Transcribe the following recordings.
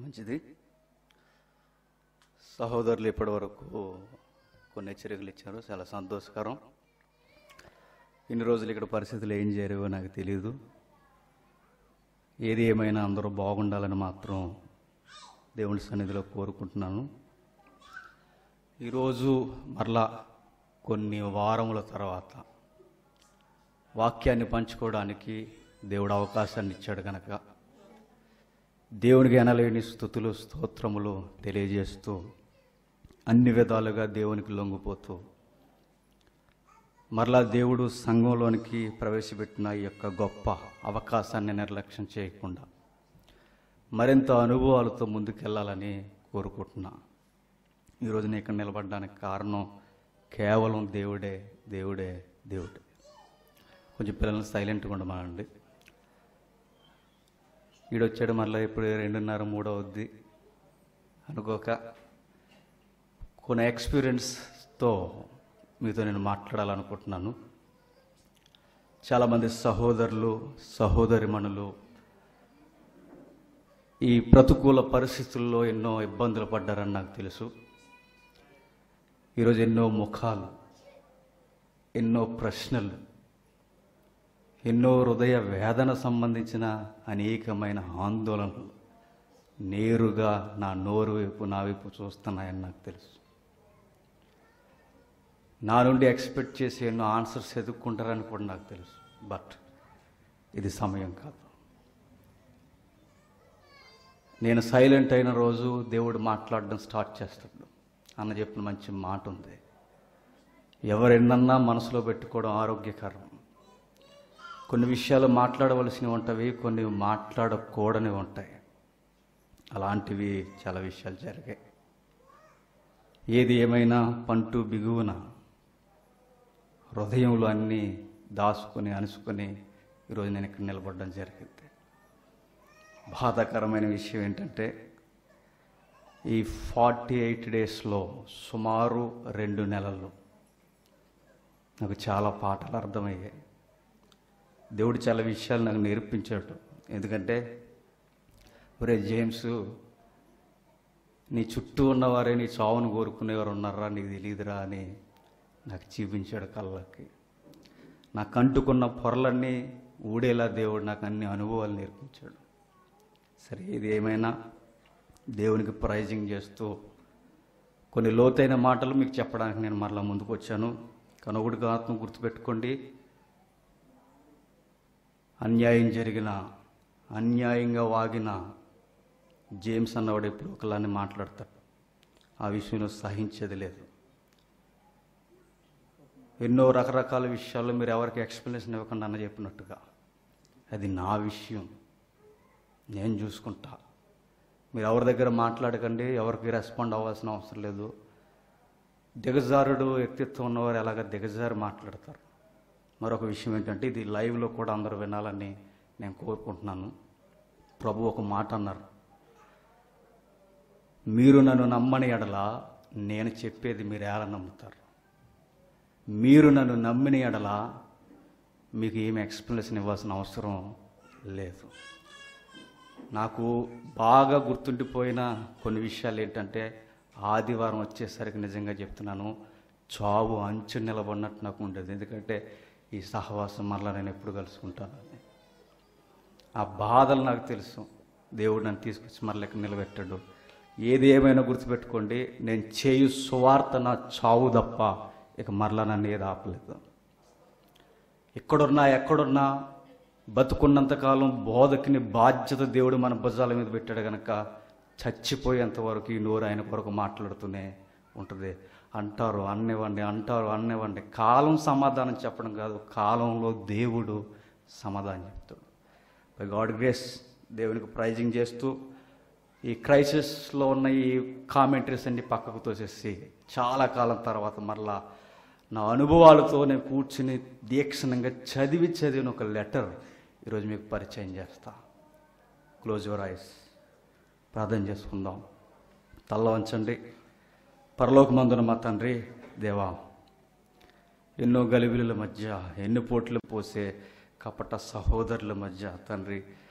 మంచిది సహోదరులు ఇప్పటి వరకు కొన్ని హెచ్చరికలు ఇచ్చారు చాలా సంతోషకరం ఇన్ని రోజులు ఇక్కడ పరిస్థితులు ఏం జరిగావో నాకు తెలియదు ఏది ఏమైనా అందరూ బాగుండాలని మాత్రం దేవుని సన్నిధిలో కోరుకుంటున్నాను ఈరోజు మరలా కొన్ని వారముల తర్వాత వాక్యాన్ని పంచుకోవడానికి దేవుడు అవకాశాన్ని ఇచ్చాడు కనుక దేవునికి ఎనలేని స్థుతులు స్తోత్రములు తెలియజేస్తూ అన్ని విధాలుగా దేవునికి లొంగిపోతూ మరలా దేవుడు సంఘంలోనికి ప్రవేశపెట్టిన ఈ యొక్క గొప్ప అవకాశాన్ని నిర్లక్ష్యం చేయకుండా మరింత అనుభవాలతో ముందుకెళ్ళాలని కోరుకుంటున్నా ఈరోజు నేను ఇక్కడ నిలబడడానికి కారణం కేవలం దేవుడే దేవుడే దేవుడే కొంచెం పిల్లల్ని సైలెంట్గా ఉండమనండి ఈడొచ్చాడు మళ్ళీ ఇప్పుడు రెండున్నర మూడో అవుద్ది అనుకోక కొన్ని ఎక్స్పీరియన్స్తో మీతో నేను మాట్లాడాలనుకుంటున్నాను చాలామంది సహోదరులు సహోదరిమణులు ఈ ప్రతికూల పరిస్థితుల్లో ఎన్నో ఇబ్బందులు పడ్డారని నాకు తెలుసు ఈరోజు ఎన్నో ముఖాలు ఎన్నో ప్రశ్నలు ఎన్నో హృదయ వేదన సంబంధించిన అనేకమైన ఆందోళనలు నేరుగా నా నోరు వైపు నా వైపు చూస్తున్నాయని నాకు తెలుసు నా నుండి ఎక్స్పెక్ట్ చేసి ఎన్నో ఆన్సర్స్ ఎదుర్కొంటారని కూడా నాకు తెలుసు బట్ ఇది సమయం కాదు నేను సైలెంట్ అయిన రోజు దేవుడు మాట్లాడడం స్టార్ట్ చేస్తాడు అన్న చెప్పిన మంచి మాట ఉంది ఎవరెన్నన్నా మనసులో పెట్టుకోవడం ఆరోగ్యకరం కొన్ని విషయాలు మాట్లాడవలసినవి ఉంటవి కొన్ని మాట్లాడకూడనివి ఉంటాయి అలాంటివి చాలా విషయాలు జరిగాయి ఏది ఏమైనా పంటు బిగువున హృదయంలో అన్నీ దాచుకొని అనుసుకొని ఈరోజు నేను ఇక్కడ నిలబడడం జరిగింది బాధాకరమైన విషయం ఏంటంటే ఈ ఫార్టీ ఎయిట్ డేస్లో సుమారు రెండు నెలల్లో నాకు చాలా పాటలు అర్థమయ్యాయి దేవుడు చాలా విషయాలు నాకు నేర్పించాడు ఎందుకంటే ఒరే జేమ్స్ నీ చుట్టూ ఉన్నవారే నీ చావును కోరుకునేవారు ఉన్నారా నీకు తెలియదురా అని నాకు చూపించాడు కళ్ళకి నాకు అంటుకున్న పొరలన్నీ ఊడేలా దేవుడు నాకు అన్ని అనుభవాలు నేర్పించాడు సరే ఇది ఏమైనా దేవునికి ప్రైజింగ్ చేస్తూ కొన్ని లోతైన మాటలు మీకు చెప్పడానికి నేను మరలా ముందుకు వచ్చాను కనుగుడిగా ఆత్మ గుర్తుపెట్టుకోండి అన్యాయం జరిగిన అన్యాయంగా వాగిన జేమ్స్ అన్నవాడు ఎప్పుడు ఒకలాన్ని మాట్లాడతాడు ఆ విషయంలో సహించేది లేదు ఎన్నో రకరకాల విషయాల్లో మీరు ఎవరికి ఎక్స్ప్లెనేషన్ ఇవ్వకుండా అన్న చెప్పినట్టుగా అది నా విషయం నేను చూసుకుంటా మీరు ఎవరి దగ్గర మాట్లాడకండి ఎవరికి రెస్పాండ్ అవ్వాల్సిన అవసరం లేదు దిగజారుడు వ్యక్తిత్వం ఉన్నవారు ఎలాగ దిగజారి మాట్లాడతారు మరొక విషయం ఏంటంటే ఇది లైవ్లో కూడా అందరూ వినాలని నేను కోరుకుంటున్నాను ప్రభు ఒక మాట అన్నారు మీరు నన్ను నమ్మని ఎడల నేను చెప్పేది మీరు ఎలా నమ్ముతారు మీరు నన్ను నమ్మిన ఎడల మీకు ఏమి ఎక్స్ప్లెనేషన్ ఇవ్వాల్సిన అవసరం లేదు నాకు బాగా గుర్తుండిపోయిన కొన్ని విషయాలు ఏంటంటే ఆదివారం వచ్చేసరికి నిజంగా చెప్తున్నాను చావు అంచు నిలబడినట్టు నాకు ఉండేది ఎందుకంటే ఈ సహవాసం మరలా నేను ఎప్పుడు కలుసుకుంటానని ఆ బాధలు నాకు తెలుసు దేవుడు నన్ను తీసుకొచ్చి మరలా ఇక్కడ నిలబెట్టాడు ఏది ఏమైనా గుర్తుపెట్టుకోండి నేను చేయు సువార్త నా చావు తప్ప ఇక మరలా నన్ను ఏది ఆపలేదు ఎక్కడున్నా ఎక్కడున్నా బతుకున్నంతకాలం బోధకుని బాధ్యత దేవుడు మన భుజాల మీద పెట్టాడు కనుక చచ్చిపోయేంత వరకు ఈ నోరు ఆయన కొరకు మాట్లాడుతూనే ఉంటుంది అంటారు అన్నివ్వండి అంటారు అన్నివ్వండి కాలం సమాధానం చెప్పడం కాదు కాలంలో దేవుడు సమాధానం చెప్తాడు బై గాడ్ గ్రేస్ దేవునికి ప్రైజింగ్ చేస్తూ ఈ క్రైసిస్లో ఉన్న ఈ కామెంటరీస్ అన్ని పక్కకు తోసేసి చాలా కాలం తర్వాత మరలా నా అనుభవాలతో నేను కూర్చుని దీక్షణంగా చదివి చదివిన ఒక లెటర్ ఈరోజు మీకు పరిచయం చేస్తా క్లోజ్ యువర్ ఐస్ ప్రార్థన చేసుకుందాం తల్ల వంచండి పరలోకమందున మా తండ్రి దేవా ఎన్నో గలిబిలుల మధ్య ఎన్ని పోట్లు పోసే కపట సహోదరుల మధ్య తండ్రి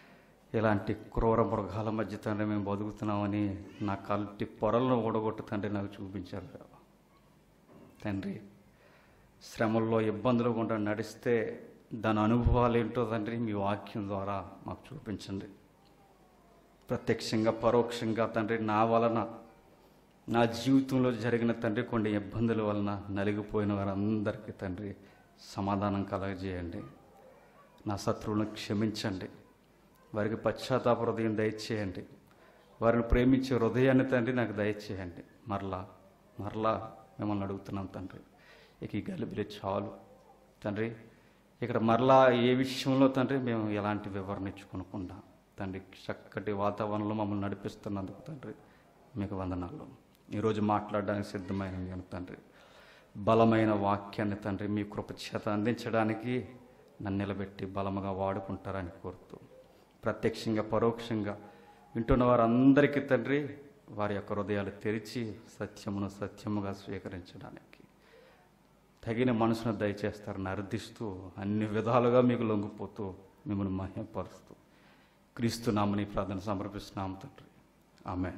ఇలాంటి క్రూర మృగాల మధ్య తండ్రి మేము బతుకుతున్నామని నా కంటి పొరలను ఊడగొట్టు తండ్రి నాకు చూపించారు దేవా. తండ్రి శ్రమల్లో ఇబ్బందులు గుండా నడిస్తే దాని అనుభవాలు ఏంటో తండ్రి మీ వాక్యం ద్వారా మాకు చూపించండి ప్రత్యక్షంగా పరోక్షంగా తండ్రి నా వలన నా జీవితంలో జరిగిన తండ్రి కొన్ని ఇబ్బందుల వలన నలిగిపోయిన వారందరికీ తండ్రి సమాధానం కలగజేయండి నా శత్రువులను క్షమించండి వారికి పశ్చాత్తాప హృదయం దయచేయండి వారిని ప్రేమించే హృదయాన్ని తండ్రి నాకు దయచేయండి మరలా మరలా మిమ్మల్ని అడుగుతున్నాం తండ్రి ఇక ఈ గలిబిలి చాలు తండ్రి ఇక్కడ మరలా ఏ విషయంలో తండ్రి మేము ఎలాంటి వివరణ ఇచ్చుకొనకుండా తండ్రి చక్కటి వాతావరణంలో మమ్మల్ని నడిపిస్తున్నందుకు తండ్రి మీకు వందనాలు ఈరోజు మాట్లాడడానికి సిద్ధమైన నేను తండ్రి బలమైన వాక్యాన్ని తండ్రి మీ కృప చేత అందించడానికి నన్ను నిలబెట్టి బలముగా వాడుకుంటారని కోరుతూ ప్రత్యక్షంగా పరోక్షంగా వింటున్న వారందరికీ తండ్రి వారి యొక్క హృదయాలు తెరిచి సత్యమును సత్యముగా స్వీకరించడానికి తగిన మనసును దయచేస్తారని అర్థిస్తూ అన్ని విధాలుగా మీకు లొంగిపోతూ మిమ్మల్ని మహ్యపరుస్తూ క్రీస్తు నామని ప్రార్థన సమర్పిస్తున్నాం తండ్రి ఆమె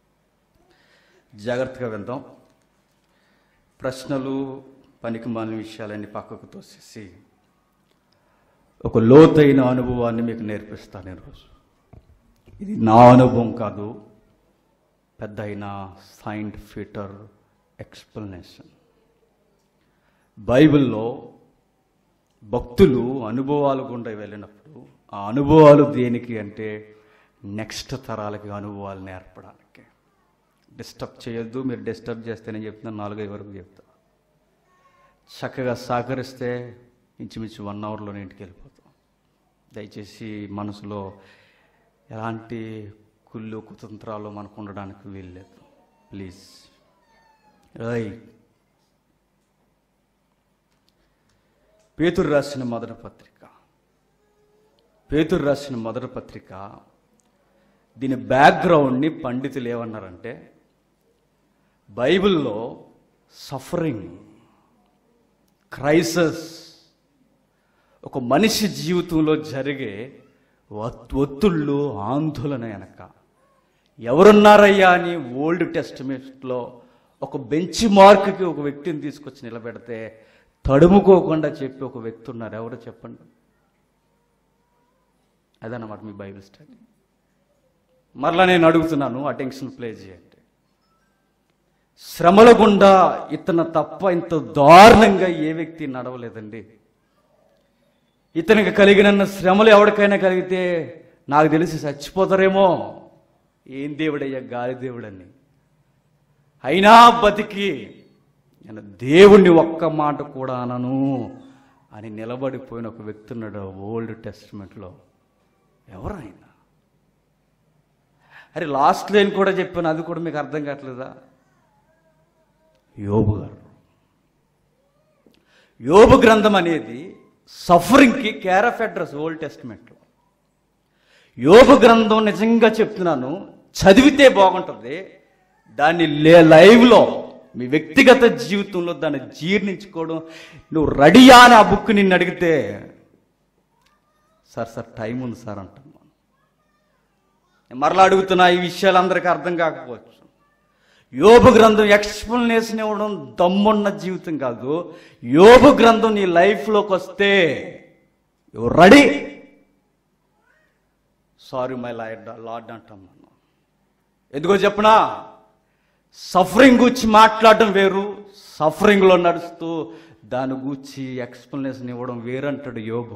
జాగ్రత్తగా విందాం ప్రశ్నలు పనికి మాలిన విషయాలన్నీ పక్కకు తోసేసి ఒక లోతైన అనుభవాన్ని మీకు నేర్పిస్తాను ఈరోజు ఇది నా అనుభవం కాదు పెద్ద అయిన సైంటిఫిటర్ ఎక్స్ప్లెనేషన్ బైబిల్లో భక్తులు అనుభవాలు గుండా వెళ్ళినప్పుడు ఆ అనుభవాలు దేనికి అంటే నెక్స్ట్ తరాలకి అనుభవాలు నేర్పడానికి డిస్టర్బ్ చేయొద్దు మీరు డిస్టర్బ్ చేస్తే నేను చెప్తున్నాను నాలుగైదు వరకు చెప్తా చక్కగా సహకరిస్తే ఇంచుమించు వన్ అవర్లో ఇంటికి వెళ్ళిపోతాం దయచేసి మనసులో ఎలాంటి కుళ్ళు కుతంత్రాలు మనకు ఉండడానికి వీల్లేదు ప్లీజ్ రైట్ పేతురు రాసిన మొదటి పత్రిక పేతురు రాసిన మొదటి పత్రిక దీని బ్యాక్గ్రౌండ్ని పండితులు ఏమన్నారంటే బైబిల్లో సఫరింగ్ క్రైసస్ ఒక మనిషి జీవితంలో జరిగే ఒత్- ఒత్తిళ్ళు ఆందోళన వెనక ఎవరున్నారయ్యా అని ఓల్డ్ టెస్టిమెంట్లో ఒక బెంచ్ మార్క్కి ఒక వ్యక్తిని తీసుకొచ్చి నిలబెడితే తడుముకోకుండా చెప్పి ఒక వ్యక్తి ఉన్నారు ఎవరు చెప్పండి అదన్నమాట మీ బైబిల్ స్టడీ మరలా నేను అడుగుతున్నాను అటెన్షన్ ప్లే చేయండి శ్రమల గుండా ఇతను తప్ప ఇంత దారుణంగా ఏ వ్యక్తి నడవలేదండి ఇతనికి కలిగిన శ్రమలు ఎవరికైనా కలిగితే నాకు తెలిసి చచ్చిపోతారేమో ఏం దేవుడయ్యా గాలి దేవుడని అయినా బతికి నేను దేవుణ్ణి ఒక్క మాట కూడా అనను అని నిలబడిపోయిన ఒక వ్యక్తి ఉన్నాడు ఓల్డ్ టెస్ట్మెంట్లో ఎవరు ఆయన అరే లాస్ట్ లైన్ కూడా చెప్పాను అది కూడా మీకు అర్థం కావట్లేదా యోబు గారు యోబు గ్రంథం అనేది సఫరింగ్కి కేర్ ఆఫ్ అడ్రస్ ఓల్డ్ టెస్ట్మెంట్లో యోబు గ్రంథం నిజంగా చెప్తున్నాను చదివితే బాగుంటుంది దాన్ని లే లైవ్లో మీ వ్యక్తిగత జీవితంలో దాన్ని జీర్ణించుకోవడం నువ్వు రెడీయా అని ఆ బుక్ నిన్ను అడిగితే సార్ సార్ టైం ఉంది సార్ అంటాను నేను మరలా అడుగుతున్నా ఈ విషయాలు అందరికీ అర్థం కాకపోవచ్చు యోబు గ్రంథం ఎక్స్ప్లెనేషన్ ఇవ్వడం దమ్మున్న జీవితం కాదు యోబు గ్రంథం నీ లైఫ్లోకి వస్తే you ready sorry my lord lord అంటాం మనం ఎందుకో చెప్పనా సఫరింగ్ గురించి మాట్లాడడం వేరు సఫరింగ్లో నడుస్తూ దాని గురించి ఎక్స్ప్లెనేషన్ ఇవ్వడం వేరంటాడు యోబు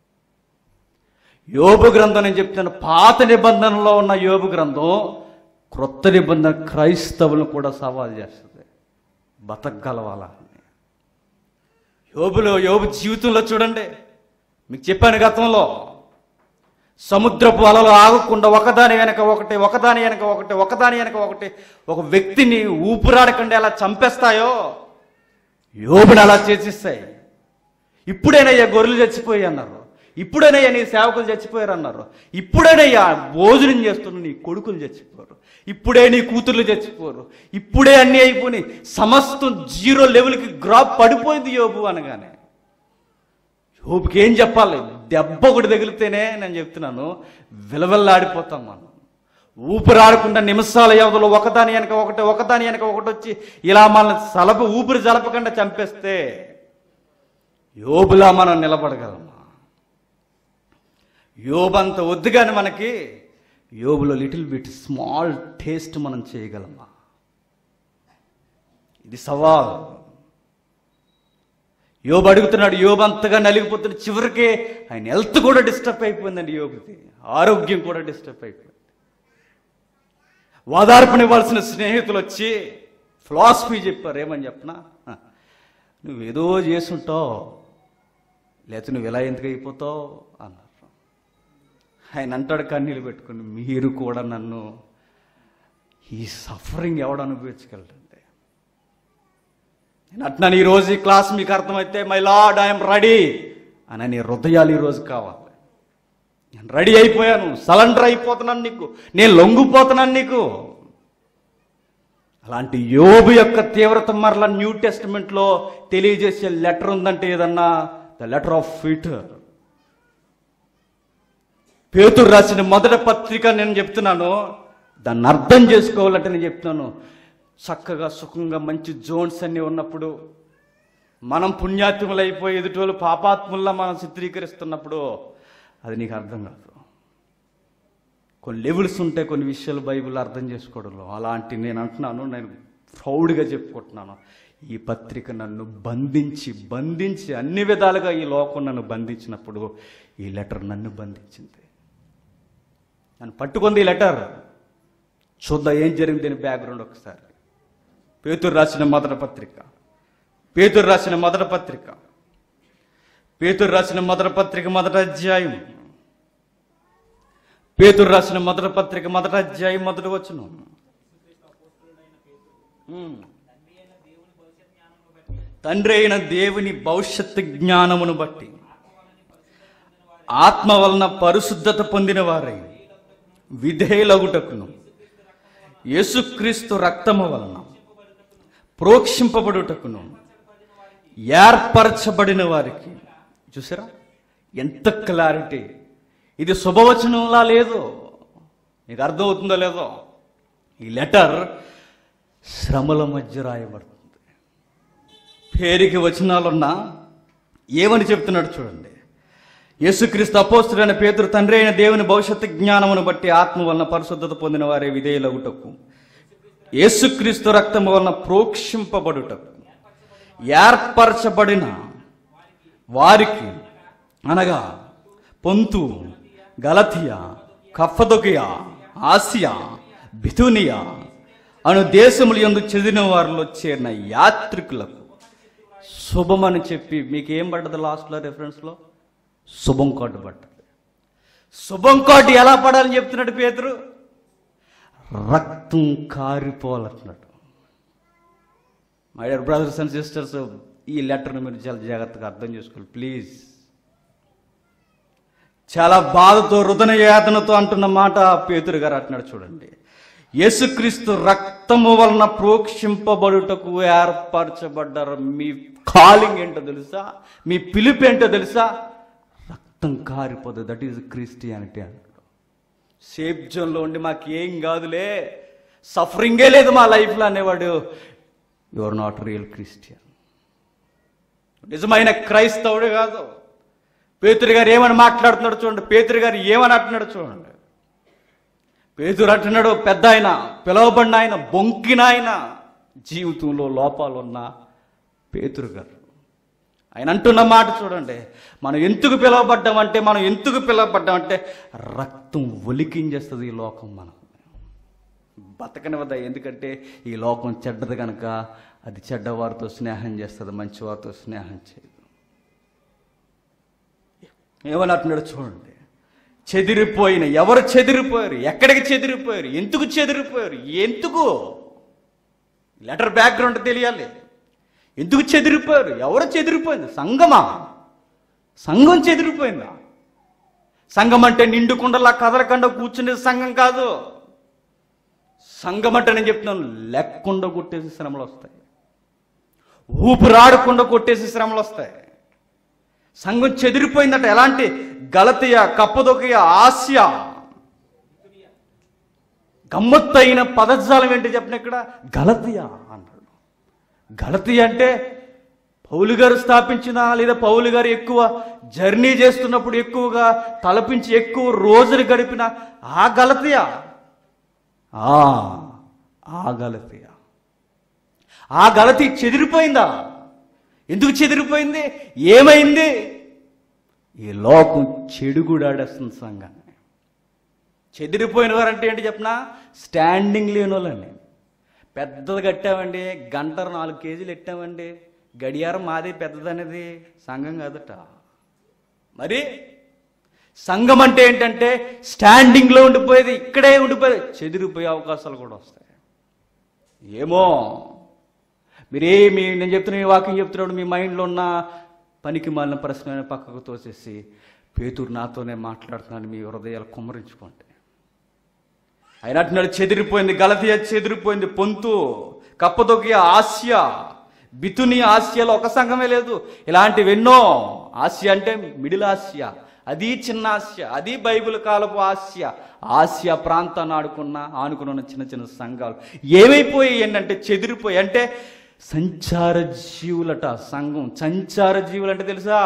యోబు గ్రంథం నేను చెప్తాను పాత నిబంధనలో ఉన్న యోబు గ్రంథం క్రొత్త నిబంధన క్రైస్తవులను కూడా సవాల్ చేస్తుంది బతకగలవాలా అని యోబులో యోబు జీవితంలో చూడండి మీకు చెప్పాను గతంలో సముద్రపు అలలు ఆగకుండా ఒకదాని వెనక ఒకటి ఒకదాని వెనక ఒకటి ఒకదాని వెనక ఒకటి ఒక వ్యక్తిని ఊపిరాడకుండా ఎలా చంపేస్తాయో యోబుని అలా చేసిస్తాయి ఇప్పుడేనయ్యా గొర్రెలు చచ్చిపోయి అన్నారు ఇప్పుడేనయ్యా నీ సేవకులు చచ్చిపోయారు అన్నారు ఇప్పుడేనయ్యా భోజనం చేస్తున్న నీ కొడుకులు చచ్చిపోరు ఇప్పుడే నీ కూతుర్లు చచ్చిపోరు ఇప్పుడే అన్నీ అయిపోయి సమస్తం జీరో లెవెల్కి గ్రాప్ పడిపోయింది యోబు అనగానే యోబుకి ఏం చెప్పాలి దెబ్బ ఒకటి తగిలితేనే నేను చెప్తున్నాను విలవిల్లాడిపోతాం మనం ఊపిరాడకుండా నిమిషాల వ్యవధిలో ఒకదాని వెనక ఒకటి ఒకదాని వెనక ఒకటి వచ్చి ఇలా మనల్ని సలప ఊపిరి జలపకుండా చంపేస్తే యోబులా మనం నిలబడగలమా యోబంత వద్దు కానీ మనకి యోబులో లిటిల్ బిట్ స్మాల్ టేస్ట్ మనం చేయగలమా ఇది సవాల్ యోబు అడుగుతున్నాడు యోబు అంతగా నలిగిపోతున్న చివరికి ఆయన హెల్త్ కూడా డిస్టర్బ్ అయిపోయిందండి యోబుది ఆరోగ్యం కూడా డిస్టర్బ్ అయిపోయింది ఓదార్పునివ్వాల్సిన స్నేహితులు వచ్చి ఫిలాసఫీ చెప్పారు ఏమని చెప్పనా "హ, నువ్వేదో చేసుంటావు లేకపోతే నువ్వు ఇలా ఎందుకు అయిపోతావు అన్నారు ఆయన అంటాడు కన్నీళ్ళు పెట్టుకుని మీరు కూడా నన్ను ఈ సఫరింగ్ ఎవడు అనుభవించగలరండి నేను అంటున్నాను ఈరోజు ఈ క్లాస్ మీకు అర్థమైతే మై లాడ్ ఐఎమ్ రెడీ అని నీ హృదయాలు ఈరోజు కావాలి నేను రెడీ అయిపోయాను సలెండర్ అయిపోతున్నాను నీకు నేను లొంగిపోతున్నాను నీకు అలాంటి యోబు యొక్క తీవ్రత మరలా న్యూ టెస్టిమెంట్లో తెలియజేసే లెటర్ ఉందంటే ఏదన్నా ద లెటర్ ఆఫ్ ఫీటర్ పేతురు రాసిన మొదటి పత్రిక నేను చెప్తున్నాను దాన్ని అర్థం చేసుకోవాలంటే నేను చెప్తున్నాను చక్కగా సుఖంగా మంచి జోన్స్ అన్నీ ఉన్నప్పుడు మనం పుణ్యాత్ములు అయిపోయి ఎదుటోళ్ళు పాపాత్ముల్లా మనం చిత్రీకరిస్తున్నప్పుడు అది నీకు అర్థం కాదు కొన్ని లెవెల్స్ ఉంటాయి కొన్ని విషయాలు బైబిల్ అర్థం చేసుకోవడంలో అలాంటి నేను అంటున్నాను నేను ప్రౌడ్గా చెప్పుకుంటున్నాను ఈ పత్రిక నన్ను బంధించి బంధించి అన్ని విధాలుగా ఈ లోకం నన్ను బంధించినప్పుడు ఈ లెటర్ నన్ను బంధించింది నన్ను పట్టుకుంది ఈ లెటర్ చూద్దాం ఏం జరిగింది దీని బ్యాక్గ్రౌండ్ ఒకసారి పేతురు రాసిన మొదటి పత్రిక పేతురు రాసిన మొదటి పత్రిక పేతురు రాసిన మొదటి పత్రిక మొదటి అధ్యాయం పేతురు రాసిన మొదటి పత్రిక మొదటి అధ్యాయం మొదటి వచ్చును తండ్రి అయిన దేవుని భవిష్యత్తు జ్ఞానమును బట్టి ఆత్మ వలన పరిశుద్ధత పొందిన వారై విధేయులగుటకును యేసుక్రీస్తు రక్తము వలన ప్రోక్షింపబడుటకును ఏర్పరచబడిన వారికి చూసారా ఎంత క్లారిటీ ఇది శుభవచనంలా లేదు నీకు అర్థమవుతుందో లేదో ఈ లెటర్ శ్రమల మధ్య రాయబడుతుంది పేరుకి వచనాలున్నా ఏమని చెప్తున్నాడు చూడండి యేసుక్రీస్తు అపోస్తుడైన పేతురు తండ్రి అయిన దేవుని భవిష్యత్తు జ్ఞానమును బట్టి ఆత్మ వలన పరిశుద్ధత పొందిన వారే విధేయులగుటకు యేసుక్రీస్తు రక్తము వలన ప్రోక్షింపబడుటకు ఏర్పరచబడిన వారికి అనగా పొంతు గలతియా కఫదొకియా ఆసియా బిథునియా అను దేశములు ఎందు చెందిన వారిలో చేరిన యాత్రికులకు శుభమని చెప్పి మీకు ఏం పడ్డది లాస్ట్లో రెఫరెన్స్లో శుభం కార్డు పడ్డది శుభం కార్డు ఎలా పడాలని చెప్తున్నాడు పేతురు రక్తం కారిపోవాలంటున్నాడు my dear brothers and sisters ఈ లెటర్ని మీరు చాలా జాగ్రత్తగా అర్థం చేసుకోవాలి ప్లీజ్ చాలా బాధతో హృదయ యాతనతో అంటున్న మాట పేతురు గారు అంటున్నాడు చూడండి యేసుక్రీస్తు రక్తము వలన ప్రోక్షింపబడుటకు ఏర్పరచబడ్డారు మీ కాలింగ్ ఏంటో తెలుసా మీ పిలుపు ఏంటో తెలుసా రక్తం కారిపోదు దట్ ఈజ్ క్రిస్టియానిటీ అంటాడు సేఫ్ జోన్లో ఉండి మాకు ఏం కాదులే సఫరింగే లేదు మా లైఫ్లో అనేవాడు you are not real Christian నిజమైన క్రైస్తవుడు కాదు పేతురు గారు ఏమని మాట్లాడుతున్నాడు చూడండి పేతురు గారు ఏమని అంటున్నాడు చూడండి పేతురు అంటున్నాడు పెద్ద ఆయన పిలవబడిన ఆయన బొంకిన ఆయన జీవితంలో లోపాలు ఉన్న పేతురు గారు ఆయన అంటున్న మాట చూడండి మనం ఎందుకు పిలవబడ్డామంటే మనం ఎందుకు పిలవబడ్డామంటే రక్తం ఒలికించేస్తుంది ఈ లోకం మనం బతకనివ్వదా ఎందుకంటే ఈ లోకం చెడ్డది కనుక అది చెడ్డవారితో స్నేహం చేస్తుంది మంచివారితో స్నేహం చేయదు ఏమని అంటున్నాడు చూడండి చెదిరిపోయిన ఎవరు చెదిరిపోయారు ఎక్కడికి చెదిరిపోయారు ఎందుకు చెదిరిపోయారు ఎందుకు లెటర్ బ్యాక్గ్రౌండ్ తెలియాలి ఎందుకు చెదిరిపోయారు ఎవరు చెదిరిపోయింది సంఘమా సంఘం చెదిరిపోయిందా సంఘం అంటే నిండుకుండలా కదలకుండా కూర్చునే సంఘం కాదు సంఘం అంటే నేను చెప్తున్నాను లెక్కుండా కొట్టేసి శ్రమలు వస్తాయి ఊపిరాడకుండా కొట్టేసి శ్రమలు వస్తాయి సంఘం చెదిరిపోయిందట ఎలాంటి గలతీయ కప్పదొకయ ఆసియా గమ్మత్తైన పదజాలం ఏంటి చెప్పిన ఇక్కడ గలతీయ అన్నాడు గలతీయ అంటే పౌలు గారు స్థాపించిన లేదా పౌలు గారు ఎక్కువ జర్నీ చేస్తున్నప్పుడు ఎక్కువగా తలపించి ఎక్కువ రోజులు గడిపిన ఆ గలతీయ ఆ ఆ గలతీయ ఆ గలతీ చెదిరిపోయిందా ఎందుకు చెదిరిపోయింది ఏమైంది ఈ లోకం చెడుగుడాడేస్తుంది సంఘాన్ని చెదిరిపోయిన వారంటే ఏంటి చెప్పనా స్టాండింగ్ లేని వాళ్ళండి పెద్దది కట్టామండి గంట నాలుగు కేజీలు ఎట్టామండి గడియారం మాది పెద్దదనేది సంఘం కాదట మరి సంఘం అంటే ఏంటంటే స్టాండింగ్లో ఉండిపోయేది ఇక్కడే ఉండిపోయేది చెదిరిపోయే అవకాశాలు కూడా వస్తాయి ఏమో మీరే మీ నేను చెప్తున్న ఈ వాక్యం చెప్తున్నాడు మీ మైండ్లో ఉన్న పనికి మాలిన ప్రశ్న పక్కకు తోసేసి పేతురు నాతోనే మాట్లాడుతున్నాను మీ హృదయాలు కుమ్మరించుకోండి ఆయన అంటున్నాడు చెదిరిపోయింది గలతీయ చెదిరిపోయింది పొంతు కప్పదొకి ఆసియా బితుని ఆసియాలో ఒక సంఘమే లేదు ఇలాంటివి ఎన్నో ఆసియా అంటే మిడిల్ ఆసియా అది చిన్న ఆసియా అది బైబిల్ కాలపు ఆసియా ఆసియా ప్రాంతాన్ని ఆడుకున్న ఆనుకుని ఉన్న చిన్న చిన్న సంఘాలు ఏమైపోయాయి ఏంటంటే చెదిరిపోయి అంటే సంచార జీవులట సంఘం సంచార జీవులు అంటే తెలుసా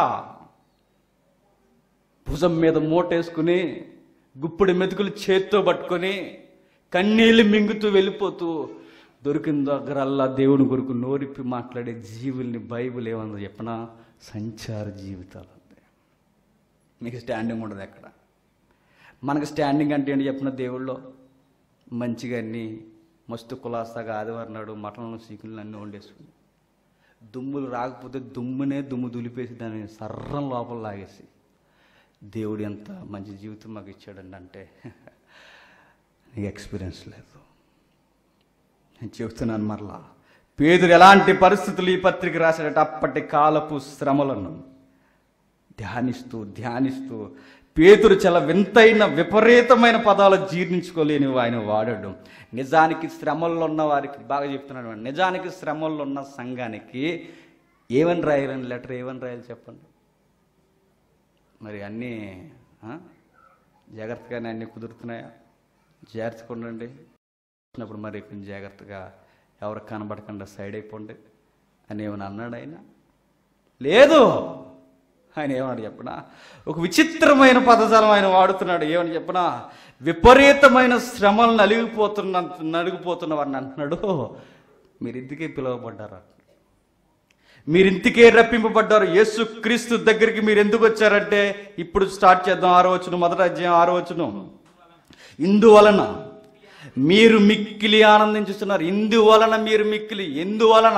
భుజం మీద మూటేసుకుని గుప్పుడు మెతుకులు చేత్తో పట్టుకొని కన్నీళ్ళు మింగుతూ వెళ్ళిపోతూ దొరికిన దగ్గరల్లా దేవుని కొరకు నోరిప్పి మాట్లాడే జీవుల్ని బైబిల్ ఏమన్నా చెప్పనా సంచార జీవితాలు అంతే మీకు స్టాండింగ్ ఉండదు ఎక్కడ మనకు స్టాండింగ్ అంటే ఏంటి చెప్పిన దేవుళ్ళో మంచిగా అన్ని మస్తు కులాసాగా ఆదివారం నాడు మటన్లు చికెన్లు అన్నీ వండేసుకుని దుమ్ములు రాకపోతే దుమ్మునే దుమ్ము దులిపేసి దాన్ని సర్రం లోపల లాగేసి దేవుడు ఎంత మంచి జీవితం మాకు ఇచ్చాడండి అంటే నీకు ఎక్స్పీరియన్స్ లేదు నేను చెబుతున్నాను మరలా పేదలు ఎలాంటి పరిస్థితులు ఈ పత్రిక రాశాడట అప్పటి కాలపు శ్రమలను ధ్యానిస్తూ ధ్యానిస్తూ పేతురు చాలా వింతైన విపరీతమైన పదాలు జీర్ణించుకోలేని ఆయన వాడాడు నిజానికి శ్రమల్లో ఉన్న వారికి బాగా చెప్తున్నాడు వాడు. నిజానికి శ్రమల్లో ఉన్న సంఘానికి ఏమని రాయాలని లెటర్ ఏమని రాయాలి చెప్పండి మరి అన్నీ ఆ? జాగ్రత్తగానే అన్నీ కుదురుతున్నాయా జాగ్రత్తగా ఉండండి వచ్చినప్పుడు మరి కొంచెం జాగ్రత్తగా ఎవరికి కనబడకుండా సైడ్ అయిపోండి అని ఏమైనా అన్నాడు ఆయన లేదు ఆయన ఏమన్నాడు చెప్పనా ఒక విచిత్రమైన పదజాలం ఆయన వాడుతున్నాడు ఏమని చెప్పనా విపరీతమైన శ్రమలు నలిగిపోతున్న నలిగిపోతున్న వారిని అంటున్నాడు మీరు ఇందుకే పిలువబడ్డారు మీరు ఇంటికే రప్పింపబడ్డారు యేసు క్రీస్తు దగ్గరికి మీరు ఎందుకు వచ్చారంటే ఇప్పుడు స్టార్ట్ చేద్దాం ఆరో వచ్చును మొదట అధ్యాయం ఆరో వచ్చును ఇందువలన మీరు మిక్కిలి ఆనందించుతున్నారు ఇందువలన మీరు మిక్కిలి ఎందువలన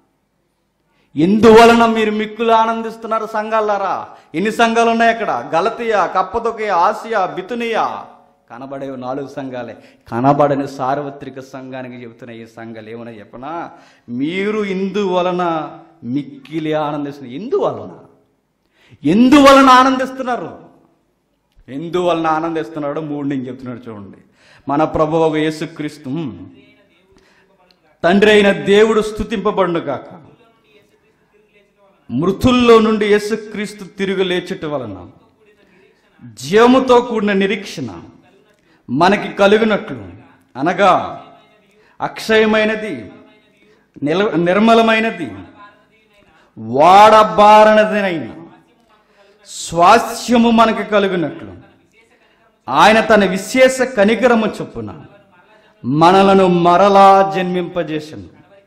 ఎందువలన మీరు మిక్కులు ఆనందిస్తున్నారు సంఘాలారా ఎన్ని సంఘాలు ఉన్నాయి అక్కడ గలతియా కప్పదొకే ఆసియా బితునియా కనబడేవి నాలుగు సంఘాలే కనబడని సార్వత్రిక సంఘానికి చెబుతున్న ఈ సంఘాలు ఏమన్నా చెప్పనా మీరు ఇందువలన మిక్కిలి ఆనందిస్తున్నారు ఎందువలన ఎందువలన ఆనందిస్తున్నారు ఎందువలన ఆనందిస్తున్నాడో మూడు నేను చెప్తున్నాడు చూడండి మన ప్రభు ఒక యేసుక్రీస్తు తండ్రి అయిన దేవుడు స్థుతింపబడును కాక మృతుల్లో నుండి యేసుక్రీస్తు తిరుగు లేచుట వలన జీవముతో కూడిన నిరీక్షణ మనకి కలుగునట్లు అనగా అక్షయమైనది నిల నిర్మలమైనది వాడబారనదినైన స్వాస్థ్యము మనకి కలుగునట్లు ఆయన తన విశేష కనికరము చొప్పున మనలను మరలా జన్మింపజేసను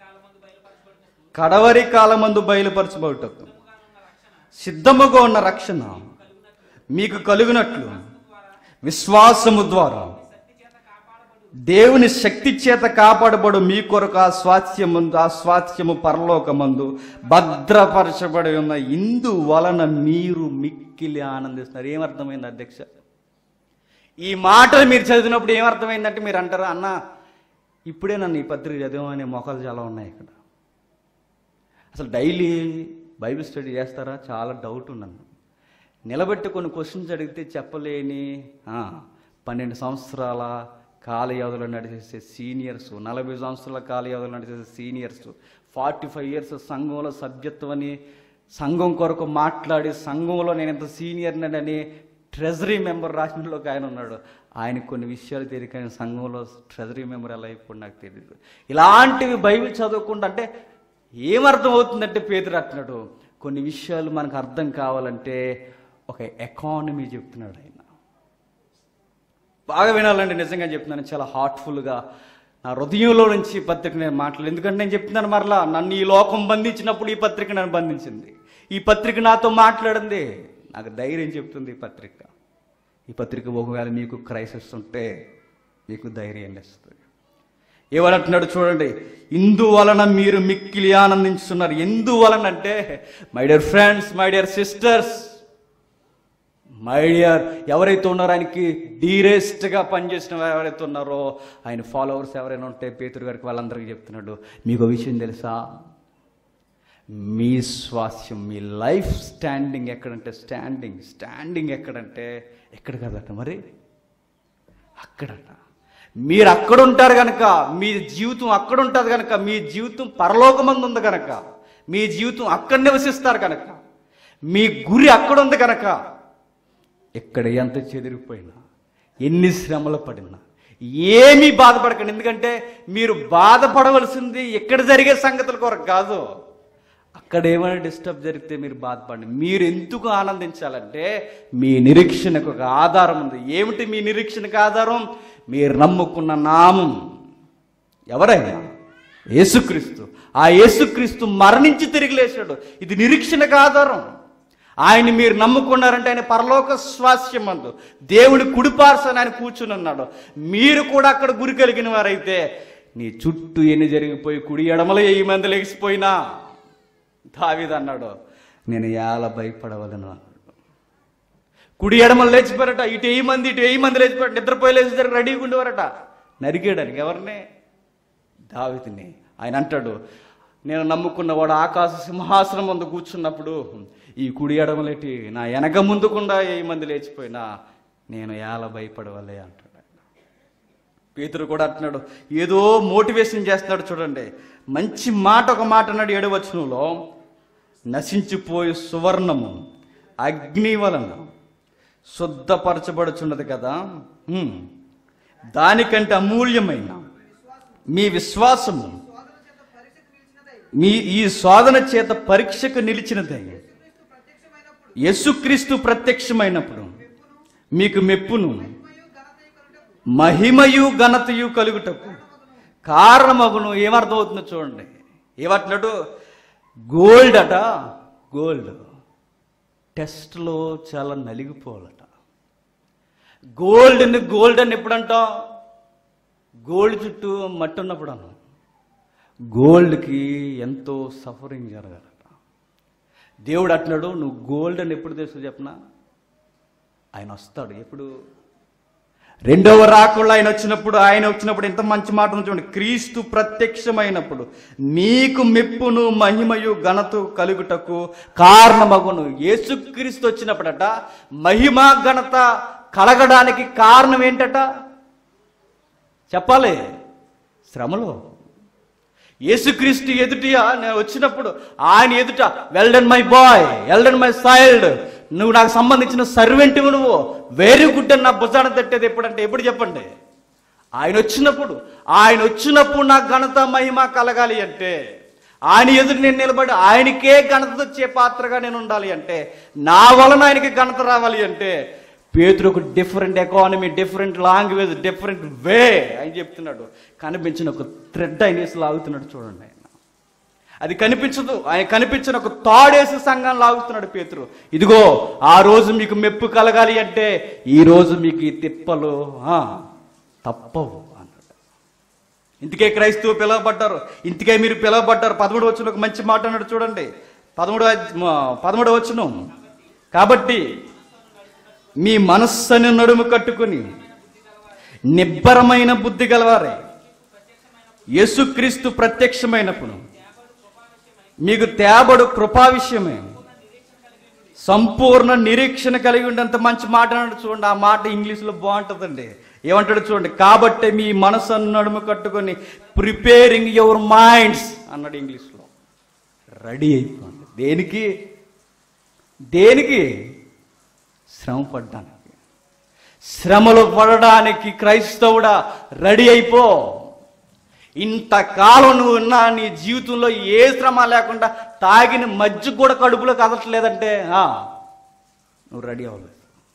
కడవరి కాలమందు బయలుపరచబడుటకు సిద్ధముగా ఉన్న రక్షణ మీకు కలుగునట్లు విశ్వాసము ద్వారా దేవుని శక్తి చేత కాపాడబడు మీ కొరకు ఆ స్వాస్థ్యము ఆ స్వాస్థ్యము పరలోకమందు భద్రపరచబడి ఉన్న ఇందు వలన మీరు మిక్కిలి ఆనందిస్తున్నారు ఏమర్థమైంది అధ్యక్ష ఈ మాటలు మీరు చదివినప్పుడు ఏమర్థమైందంటే మీరు అంటారు అన్న ఇప్పుడే నన్ను ఈ పత్రిక చదివామనే మొక్కలు చాలా ఉన్నాయి ఇక్కడ అసలు డైలీ బైబిల్ స్టడీ చేస్తారా చాలా డౌట్ నన్ను నిలబెట్టి కొన్ని క్వశ్చన్స్ అడిగితే చెప్పలేని ఆ, పన్నెండు సంవత్సరాల కాల వ్యవధిలో నడిచేసే సీనియర్స్ నలభై సంవత్సరాల కాల వ్యవధిలో నడిచేసే సీనియర్స్ ఫార్టీ ఫైవ్ ఇయర్స్ సంఘంలో సభ్యత్వం అని సంఘం కొరకు మాట్లాడి సంఘంలో నేను ఇంత సీనియర్నని ట్రెజరీ మెంబర్ రాసినలోకి ఆయన ఉన్నాడు ఆయనకు కొన్ని విషయాలు తెలియక ఆయన సంఘంలో ట్రెజరీ మెంబర్ ఎలా అయిపోయి నాకు తెలియదు ఇలాంటివి బైబిల్ చదవకుండా అంటే ఏమర్థం అవుతుందంటే పేదరు అంటున్నాడు కొన్ని విషయాలు మనకు అర్థం కావాలంటే ఒక ఎకానమీ చెప్తున్నాడు ఆయన బాగా వినాలండి నిజంగా చెప్తున్నాను చాలా హార్ట్ఫుల్గా నా హృదయంలో నుంచి ఈ పత్రిక నేను మాట్లాడు ఎందుకంటే నేను చెప్తున్నాను మరలా నన్ను ఈ లోకం బంధించినప్పుడు ఈ పత్రిక నన్ను బంధించింది ఈ పత్రిక నాతో మాట్లాడింది నాకు ధైర్యం చెప్తుంది ఈ పత్రిక ఈ పత్రిక ఒకవేళ మీకు క్రైసిస్ ఉంటే మీకు ధైర్యం ఇస్తుంది ఏమనంటున్నాడు చూడండి ఇందువలన మీరు మిక్కిలి ఆనందించుతున్నారు ఎందువలన అంటే my dear friends my dear sisters my dear ఎవరైతే ఉన్నారో ఆయనకి డీరెస్ట్గా పనిచేసిన వారు ఎవరైతే ఉన్నారో ఆయన ఫాలోవర్స్ ఎవరైనా ఉంటే పేతురు గారికి వాళ్ళందరికీ చెప్తున్నాడు మీకు విషయం తెలుసా మీ స్వాస్థ్యం మీ లైఫ్ స్టాండింగ్ ఎక్కడంటే స్టాండింగ్ స్టాండింగ్ ఎక్కడంటే ఎక్కడ కదట మరి అక్కడట మీరు అక్కడ ఉంటారు కనుక మీ జీవితం అక్కడ ఉంటుంది కనుక మీ జీవితం పరలోకమందు ఉంది కనుక మీ జీవితం అక్కడ నివసిస్తారు కనుక మీ గురి అక్కడ ఉంది కనుక ఎక్కడ ఎంత చెదిరిపోయినా ఎన్ని శ్రమలు పడినా ఏమీ బాధపడకండి ఎందుకంటే మీరు బాధపడవలసింది ఎక్కడ జరిగే సంగతుల కొరకు కాదు అక్కడ ఏమైనా డిస్టర్బ్ జరిగితే మీరు బాధపడండి మీరు ఎందుకు ఆనందించాలంటే మీ నిరీక్షణకు ఒక ఆధారం ఉంది ఏమిటి మీ నిరీక్షణకు ఆధారం మీరు నమ్ముకున్న నామం ఎవరైనా యేసుక్రీస్తు ఆ యేసుక్రీస్తు మరణించి తిరిగి లేచాడు ఇది నిరీక్షణకు ఆధారం ఆయన మీరు నమ్ముకున్నారంటే ఆయన పరలోక స్వాస్యం అందు దేవుడి కుడిపార్సని ఆయన కూర్చుని ఉన్నాడు మీరు కూడా అక్కడ గురి కలిగిన వారైతే నీ చుట్టూ ఎన్ని జరిగిపోయి కుడి ఎడమలో ఏ మంది లెగిసిపోయినా దావీదు అన్నాడు నేను ఎలా భయపడవలను అన్నాడు కుడి ఎడమలు లేచిపోయారట ఇటు ఏ మంది ఇటు ఏ మంది లేచిపోయారు నిద్రపోయి లేచేసరికి రెడీగా ఉండేవారట నరికేయడానికి ఎవరిని దావితిని ఆయన అంటాడు నేను నమ్ముకున్నవాడు ఆకాశ సింహాసనం ముందు కూర్చున్నప్పుడు ఈ కుడి ఎడమలేటి నా వెనక ముందుకుండా ఏ మంది లేచిపోయినా నేను ఎలా భయపడవలే అంటాడు ఆయన. పేతురు కూడా అంటున్నాడు ఏదో మోటివేషన్ చేస్తున్నాడు చూడండి మంచి మాట ఒక మాట అన్నాడు ఏడవచనంలో నశించిపోయి సువర్ణము అగ్ని వలన శుద్ధపరచబడుచున్నది కదా హ్మ్. దానికంటే అమూల్యమైన మీ విశ్వాసము మీ ఈ శోధన చేత పరీక్షకు నిలిచినదై యేసుక్రీస్తు ప్రత్యక్షమైనప్పుడు మీకు మెప్పును మహిమయు ఘనతయు కలుగుటకు కారణమగును ఏమర్థమవుతుందో చూడండి ఏమంటున్నాడు గోల్డ్ అట గోల్డ్ టెస్ట్లో చాలా నలిగిపోవాలట గోల్డ్ని గోల్డ్ అని ఎప్పుడంటాం గోల్డ్ చుట్టూ మట్టి ఉన్నప్పుడు అన్నాం గోల్డ్కి ఎంతో సఫరింగ్ జరగాలట దేవుడు అంటున్నాడు నువ్వు గోల్డ్ అని ఎప్పుడు తెలుసు చెప్పనా ఆయన వస్తాడు ఎప్పుడు రెండవ రాకుండా ఆయన వచ్చినప్పుడు ఆయన వచ్చినప్పుడు ఎంత మంచి మాట ఉంది చూడండి క్రీస్తు ప్రత్యక్షమైనప్పుడు నీకు మెప్పును మహిమయు ఘనత కలుగుటకు కారణమగును యేసుక్రీస్తు వచ్చినప్పుడట మహిమ ఘనత కలగడానికి కారణం ఏంటట చెప్పాలి శ్రమలో యేసుక్రీస్తు ఎదుటియా నేను వచ్చినప్పుడు ఆయన ఎదుట well done my boy well done my child నువ్వు నాకు సంబంధించిన సర్వెంట్వి నువ్వు వెరీ గుడ్ అని నా భుజాన తట్టేది ఎప్పుడంటే ఎప్పుడు చెప్పండి ఆయన వచ్చినప్పుడు ఆయన వచ్చినప్పుడు నాకు ఘనత మహిమ కలగాలి అంటే ఆయన ఎదురు నేను నిలబడి ఆయనకే ఘనత వచ్చే పాత్రగా నేను ఉండాలి అంటే నా వలన ఆయనకి ఘనత రావాలి అంటే పేతురు ఒక different economy different language different way అని చెప్తున్నాడు కనిపించిన ఒక థ్రెడ్ ఆయన వేసి లాగుతున్నాడు చూడండి ఆయన అది కనిపించదు ఆయన కనిపించిన ఒక తాడేసి సంఘం లాగుతున్నాడు పేతురు ఇదిగో ఆ రోజు మీకు మెప్పు కలగాలి అంటే ఈ రోజు మీకు ఈ తిప్పలు ఆ, తప్పవు అన్నాడు ఇందుకే క్రైస్తవు పిలువబడ్డారు ఇందుకే మీరు పిలువబడ్డారు పదమూడు వచ్చిన ఒక మంచి మాట అన్నాడు చూడండి పదమూడు పదమూడు వచ్చును కాబట్టి మీ మనస్సుని నడుము కట్టుకుని నిబ్బరమైన బుద్ధి గలవారే యేసుక్రీస్తు ప్రత్యక్షమైనప్పుడు మీకు తేబడు కృపా విషయమే సంపూర్ణ నిరీక్షణ కలిగి ఉండేంత మంచి మాట అన్నాడు చూడండి ఆ మాట ఇంగ్లీష్లో బాగుంటుందండి ఏమంటాడు చూడండి కాబట్టి మీ మనసు నడుము కట్టుకొని ప్రిపేరింగ్ యువర్ మైండ్స్ అన్నాడు ఇంగ్లీష్లో రెడీ అయిపోండి దేనికి దేనికి శ్రమ పడ్డానికి శ్రమలు పడడానికి క్రైస్తవుడా రెడీ అయిపో ఇంతకాలం నువ్వు ఉన్నా నీ జీవితంలో ఏ శ్రమ లేకుండా తాగిన మజ్జి కూడా కడుపులో కదలట్లేదంటే ఆ, నువ్వు రెడీ అవ్వలేదు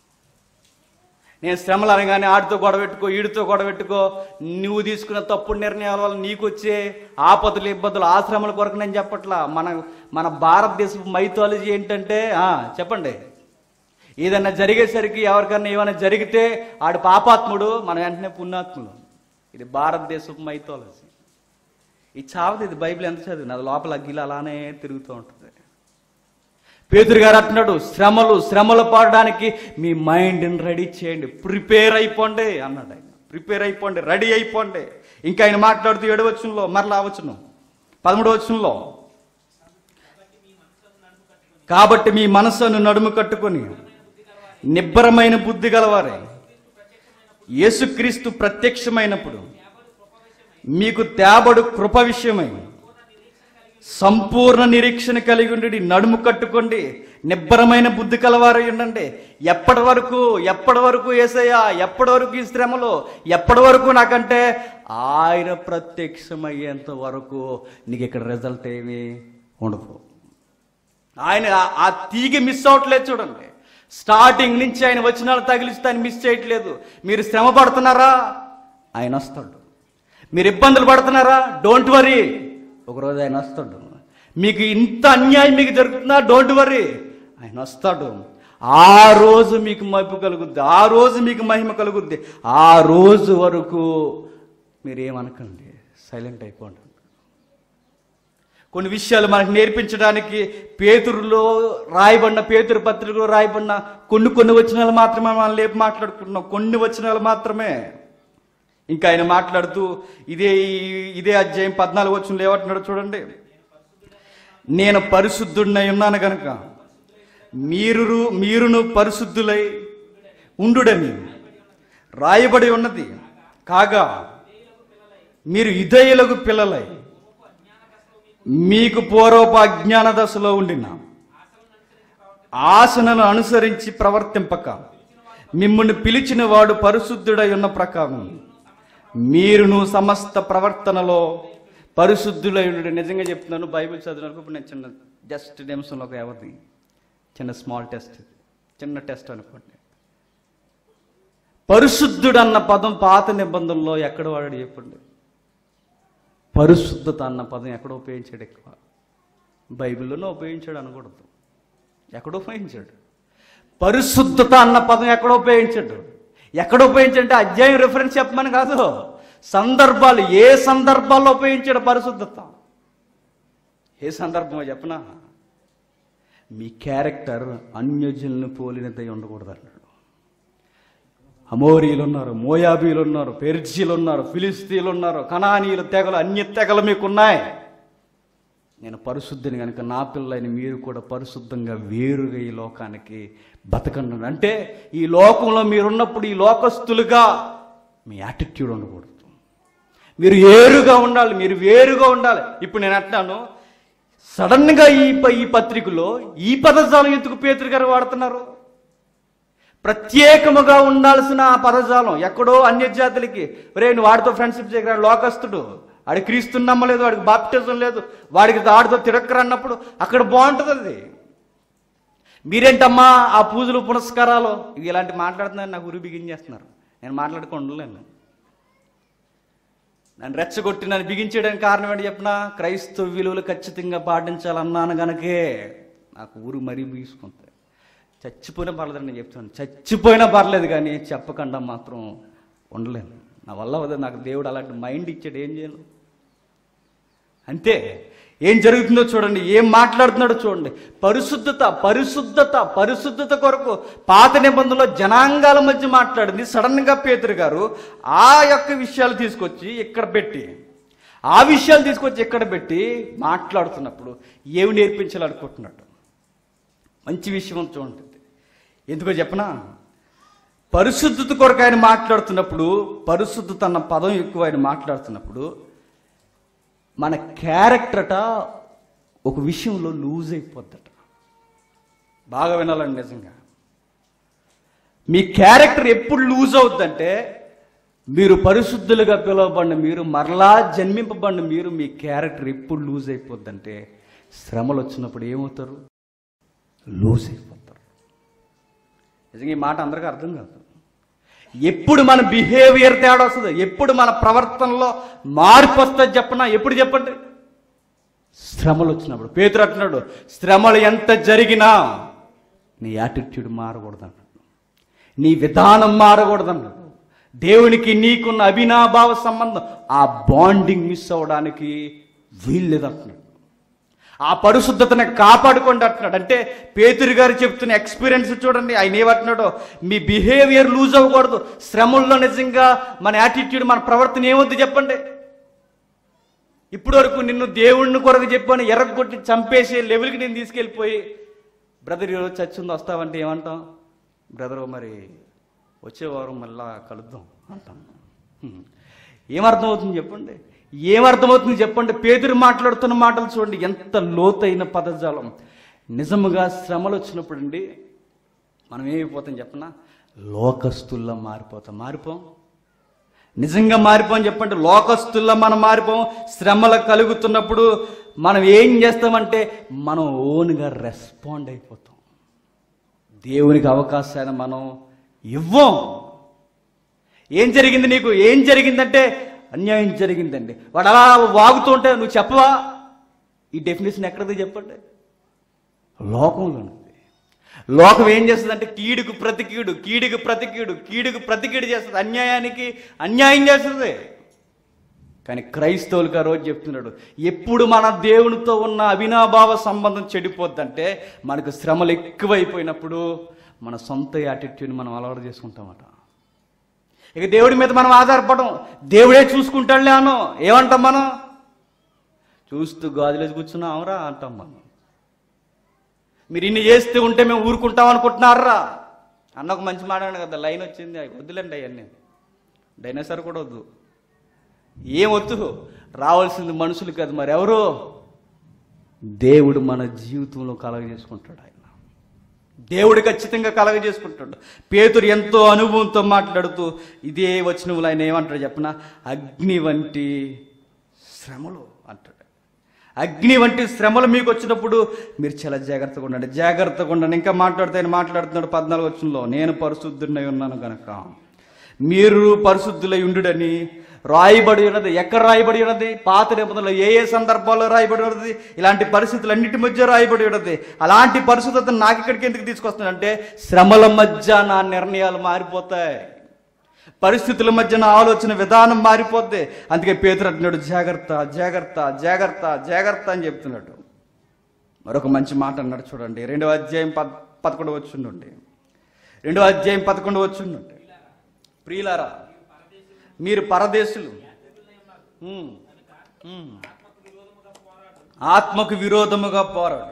నేను శ్రమలు అనగానే ఆడితో గొడవెట్టుకో ఈడితో గొడవెట్టుకో నువ్వు తీసుకున్న తప్పుడు నిర్ణయాల వల్ల నీకు వచ్చే ఆపదలు ఇబ్బందులు ఆ శ్రమల కొరకు నేను చెప్పట్లా మన మన భారతదేశపు మైథాలజీ ఏంటంటే ఆ, చెప్పండి ఏదన్నా జరిగేసరికి ఎవరికన్నా ఏమైనా జరిగితే ఆడు పాపాత్ముడు మన వెంటనే పుణ్యాత్ముడు ఇది భారతదేశపు మైథాలజీ ఇది చావదు ఇది బైబిల్ ఎంత చదివిన అది లోపల అగ్గిలు అలానే తిరుగుతూ ఉంటుంది పేదరు గారు అంటున్నాడు శ్రమలు శ్రమలు పడడానికి మీ మైండ్ని రెడీ చేయండి ప్రిపేర్ అయిపోండి అన్నాడు ఆయన ప్రిపేర్ అయిపోండి రెడీ అయిపోండి ఇంకా ఆయన మాట్లాడుతూ ఏడవచ్చులో మరలా వచ్చును పదమూడు వచ్చులో కాబట్టి మీ మనసును నడుము కట్టుకొని నిబ్బరమైన బుద్ధి గలవారే యేసుక్రీస్తు ప్రత్యక్షమైనప్పుడు మీకు తేబడు కృప విషయమై సంపూర్ణ నిరీక్షణ కలిగి ఉండి నడుము కట్టుకోండి నిబ్బరమైన బుద్ధి కలవారై ఉండండి ఎప్పటి వరకు ఎప్పటి వరకు ఏసయ్యా ఎప్పటి వరకు ఈ శ్రమలో ఎప్పటి వరకు నాకంటే ఆయన ప్రత్యక్షమయ్యేంత వరకు నీకు ఇక్కడ రిజల్ట్ ఏమీ ఉండదు ఆయన ఆ- ఆ తీగ మిస్ అవ్వట్లేదు చూడండి స్టార్టింగ్ నుంచి ఆయన వచనాలు తగిలిస్తే ఆయన మిస్ చేయట్లేదు మీరు శ్రమ పడుతున్నారా ఆయన వస్తాడు మీరు ఇబ్బందులు పడుతున్నారా డోంట్ వరీ ఒకరోజు ఆయన వస్తాడు మీకు ఇంత అన్యాయం మీకు జరుగుతుందా డోంట్ వరీ ఆయన వస్తాడు ఆ రోజు మీకు మహిమ కలుగుద్ది ఆ రోజు మీకు మహిమ కలుగుద్ది ఆ రోజు వరకు మీరేమనకండి సైలెంట్ అయిపోండి కొన్ని విషయాలు మనకు నేర్పించడానికి పేతురులో రాయబడిన పేతురు పత్రికలో రాయబడిన కొన్ని కొన్ని వచనాలు మాత్రమే మనం లేపు మాట్లాడుకుంటున్నాం కొన్ని వచనాలు మాత్రమే ఇంకా ఆయన మాట్లాడుతూ ఇదే ఇదే అధ్యాయం పద్నాలుగు వచనంలో ఏమంటున్నాడు చూడండి నేను పరిశుద్ధుడినై ఉన్నాను గనుక మీరు మీరును పరిశుద్ధులై ఉండుడని రాయబడి ఉన్నది కాగా మీరు ఇదయులకు పిల్లలై మీకు పూర్వపు అజ్ఞాన దశలో ఉండిన ఆసనను అనుసరించి ప్రవర్తింపక మిమ్మల్ని పిలిచిన వాడు పరిశుద్ధుడై ఉన్న ప్రకారం మీరును సమస్త ప్రవర్తనలో పరిశుద్ధులై ఉండు నిజంగా చెప్తున్నాను బైబిల్ చదివినప్పుడు ఇప్పుడు నేను చిన్న జస్ట్ నిమిషంలో ఒక ఎవరిది చిన్న స్మాల్ టెస్ట్ ఇది. చిన్న టెస్ట్ అనుకోండి పరిశుద్ధుడు అన్న పదం పాత నిబంధనలో ఎక్కడ వాడాడు చెప్పండి పరిశుద్ధత అన్న పదం ఎక్కడ ఉపయోగించాడు ఎక్కువ బైబిల్లోనే ఉపయోగించాడు అనకూడదు ఎక్కడ ఉపయోగించాడు పరిశుద్ధత అన్న పదం ఎక్కడ ఉపయోగించాడు ఎక్కడ ఉపయోగించాడంటే అధ్యాయం రిఫరెన్స్ చెప్పమని కాదు సందర్భాలు ఏ సందర్భాల్లో ఉపయోగించాడు పరిశుద్ధత ఏ సందర్భమో చెప్పనా మీ క్యారెక్టర్ అన్యజనులను పోలినదై ఉండకూడదు అన్నాడు అమోరీలు ఉన్నారు మోయాబీలు ఉన్నారు పెర్జీలు ఉన్నారు ఫిలిస్తీన్లు ఉన్నారు కనానీయులు తెగలు అన్య తెగలు మీకున్నాయి నేను పరిశుద్ధిని కనుక నా పిల్లని మీరు కూడా పరిశుద్ధంగా వేరుగా ఈ లోకానికి బతకండి అంటే ఈ లోకంలో మీరున్నప్పుడు ఈ లోకస్తులుగా మీ యాటిట్యూడ్ ఉండకూడదు మీరు ఏరుగా ఉండాలి మీరు వేరుగా ఉండాలి ఇప్పుడు నేను అంటున్నాను సడన్గా ఈ ప- ఈ పత్రికలో ఈ పదజాలం ఎందుకు పేతురు గారు వాడుతున్నారు ప్రత్యేకముగా ఉండాల్సిన ఆ పదజాలం ఎక్కడో అన్యజాతులకి రే నువ్వు వాడితో ఫ్రెండ్షిప్ చేయగల లోకస్తుడు వాడి క్రీస్తుని నమ్మలేదు వాడికి బాప్టిజం లేదు వాడికి వాడితో తిరక్కరు అన్నప్పుడు అక్కడ బాగుంటుంది అది మీరేంటమ్మా ఆ పూజలు పునస్కారాలు ఇవి ఇలాంటి మాట్లాడుతున్నారని నాకు ఉరి బిగించేస్తున్నారు నేను మాట్లాడుకుండలేను నన్ను రెచ్చగొట్టి నన్ను బిగించేయడానికి కారణం ఏంటి చెప్పిన క్రైస్తవ విలువలు ఖచ్చితంగా పాటించాలన్నాను గనకే నాకు ఊరు మరీ బీసుకుంది చచ్చిపోయినా పర్లేదు నేను చెప్తాను చచ్చిపోయినా పర్లేదు కానీ చెప్పకుండా మాత్రం ఉండలేను నా వల్ల అవ్వదు నాకు దేవుడు అలాంటి మైండ్ ఇచ్చాడు ఏం చేయను అంతే ఏం జరుగుతుందో చూడండి ఏం మాట్లాడుతున్నాడో చూడండి పరిశుద్ధత పరిశుద్ధత పరిశుద్ధత కొరకు పాత నిబంధనలో జనాంగాల మధ్య మాట్లాడింది సడన్గా పేతురు గారు ఆ యొక్క విషయాలు తీసుకొచ్చి ఇక్కడ పెట్టి ఆ విషయాలు తీసుకొచ్చి ఇక్కడ పెట్టి మాట్లాడుతున్నప్పుడు ఏమి నేర్పించాలనుకుంటున్నాడు మంచి విషయం చూడండి ఎందుకో చెప్పనా పరిశుద్ధత కొరకు ఆయన మాట్లాడుతున్నప్పుడు పరిశుద్ధత అన్న పదం ఎక్కువ ఆయన మాట్లాడుతున్నప్పుడు మన క్యారెక్టరట ఒక విషయంలో లూజ్ అయిపోద్దట బాగా వినాలండి నిజంగా మీ క్యారెక్టర్ ఎప్పుడు లూజ్ అవుద్దంటే మీరు పరిశుద్ధులుగా పిలువబడిన మీరు మరలా జన్మింపబడిన మీరు మీ క్యారెక్టర్ ఎప్పుడు లూజ్ అయిపోద్దంటే శ్రమలు వచ్చినప్పుడు ఏమవుతారు లూజ్ అయిపోతారు నిజంగా ఈ మాట అందరికీ అర్థం కాదు ఎప్పుడు మన బిహేవియర్ తేడా వస్తుంది ఎప్పుడు మన ప్రవర్తనలో మార్పు వస్తుంది చెప్పనా ఎప్పుడు చెప్పండి శ్రమలు వచ్చినప్పుడు పేతురు అంటున్నాడు శ్రమలు ఎంత జరిగినా నీ యాటిట్యూడ్ మారకూడదు అన్నాడు నీ విధానం మారకూడదు అన్నాడు దేవునికి నీకున్న అవినాభావ సంబంధం ఆ బాండింగ్ మిస్ అవ్వడానికి వీల్లేదు అంటున్నాడు ఆ పరిశుద్ధతను కాపాడుకోండి అంటున్నాడు అంటే పేతురు గారు చెప్తున్న ఎక్స్పీరియన్స్ చూడండి ఆయన ఏమంటున్నాడో మీ బిహేవియర్ లూజ్ అవ్వకూడదు శ్రమల్లో నిజంగా మన యాటిట్యూడ్ మన ప్రవర్తన ఏమొద్దు చెప్పండి ఇప్పటి వరకు నిన్ను దేవుడిని కొరకు చెప్పని ఎర్రగొట్టి చంపేసే లెవెల్కి నేను తీసుకెళ్ళిపోయి బ్రదర్ ఈరోజు చచ్చింది వస్తావంటే ఏమంటాం బ్రదర్ మరి వచ్చే వారం మళ్ళా కలుద్దాం అంటాం హ్మ్. ఏమర్థమవుతుంది చెప్పండి ఏమర్థమవుతుంది చెప్పండి పేదరు మాట్లాడుతున్న మాటలు చూడండి ఎంత లోతైన పదజాలం నిజముగా శ్రమలు వచ్చినప్పుడు అండి మనం ఏమైపోతాం చెప్పనా లోకస్తుల్లా మారిపోతాం మారిపోం నిజంగా మారిపోం చెప్పండి లోకస్తుల్లా మనం మారిపోం శ్రమలు కలుగుతున్నప్పుడు మనం ఏం చేస్తామంటే మనం ఓన్గా రెస్పాండ్ అయిపోతాం దేవునికి అవకాశాన్ని మనం ఇవ్వం ఏం జరిగింది నీకు ఏం జరిగిందంటే అన్యాయం జరిగిందండి వాడు అలా వాగుతూ ఉంటే నువ్వు చెప్పవా ఈ డెఫినేషన్ ఎక్కడది చెప్పండి లోకంలో ఉంది లోకం ఏం చేస్తుందంటే కీడుకు ప్రతి కీడు కీడుకు ప్రతి కీడు కీడుకు ప్రతి కీడు చేస్తుంది అన్యాయానికి అన్యాయం చేస్తుంది కానీ క్రైస్తవులకు ఆ రోజు చెప్తున్నాడు ఎప్పుడు మన దేవునితో ఉన్న అవినాభావ సంబంధం చెడిపోద్దంటే మనకు శ్రమలు ఎక్కువైపోయినప్పుడు మన సొంత యాటిట్యూడ్ మనం అలవాటు చేసుకుంటామట ఇక దేవుడి మీద మనం ఆధారపడం దేవుడే చూసుకుంటాడులే అను ఏమంటాం మనం చూస్తూ గాజులేసి కూర్చున్నాం అవరా అంటాం మనం మీరు ఇన్ని చేస్తూ ఉంటే మేము ఊరుకుంటాం అనుకుంటున్నారా అన్న ఒక మంచి మాట అన్నాడు కదా లైన్ వచ్చింది అవి వద్దులేండి అవన్నీ డైనోసార్ కూడా వద్దు ఏం వద్దు రావాల్సింది మనుషులు కాదు మరి ఎవరు దేవుడు మన జీవితంలో కలగజేసుకుంటాడు ఆయన దేవుడు ఖచ్చితంగా కలగజేసుకుంటాడు పేతురు ఎంతో అనుభవంతో మాట్లాడుతూ ఇదే వచనములు ఆయన ఏమంటాడు చెప్పన అగ్ని వంటి శ్రమలు అంటాడు అగ్ని వంటి శ్రమలు మీకు వచ్చినప్పుడు మీరు చాలా జాగ్రత్తగా ఉండండి జాగ్రత్తగా ఉండండి ఇంకా మాట్లాడితే ఆయన మాట్లాడుతున్నాడు పద్నాలుగు వచ్చంలో నేను పరిశుద్ధుడినై ఉన్నాను కనుక మీరు పరిశుద్ధులై ఉండుడని రాయబడి ఉన్నది ఎక్కడ రాయబడి ఉన్నది పాత నిబంధనలు ఏ ఏ సందర్భాల్లో రాయబడి ఉన్నది ఇలాంటి పరిస్థితులన్నిటి మధ్య రాయబడి ఉన్నది అలాంటి పరిశుద్ధతను నాకు ఇక్కడికి ఎందుకు తీసుకొస్తున్నానంటే శ్రమల మధ్య నా నిర్ణయాలు మారిపోతాయి పరిస్థితుల మధ్య నా ఆలోచన విధానం మారిపోద్ది అందుకే పేతురు అంటున్నాడు జాగ్రత్త జాగ్రత్త జాగ్రత్త జాగ్రత్త అని చెప్తున్నాడు మరొక మంచి మాట అన్నాడు చూడండి రెండవ అధ్యాయం పద్ పదకొండు వచ్చుండండి రెండవ అధ్యాయం పదకొండు వచ్చుండండి ప్రియులారా మీరు పరదేశులు ఉమ్, ఉమ్. ఆత్మకు విరోధముగా పోరాడు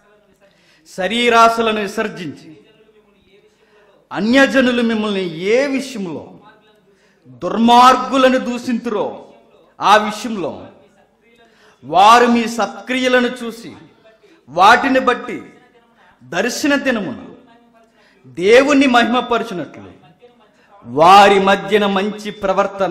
శరీరాశలను విసర్జించి అన్యజనులు మిమ్మల్ని ఏ విషయంలో దుర్మార్గులను దూషింతురో ఆ విషయంలో వారు మీ సత్క్రియలను చూసి వాటిని బట్టి దర్శన దినమున దేవుణ్ణి మహిమపరచునట్లు వారి మధ్యన మంచి ప్రవర్తన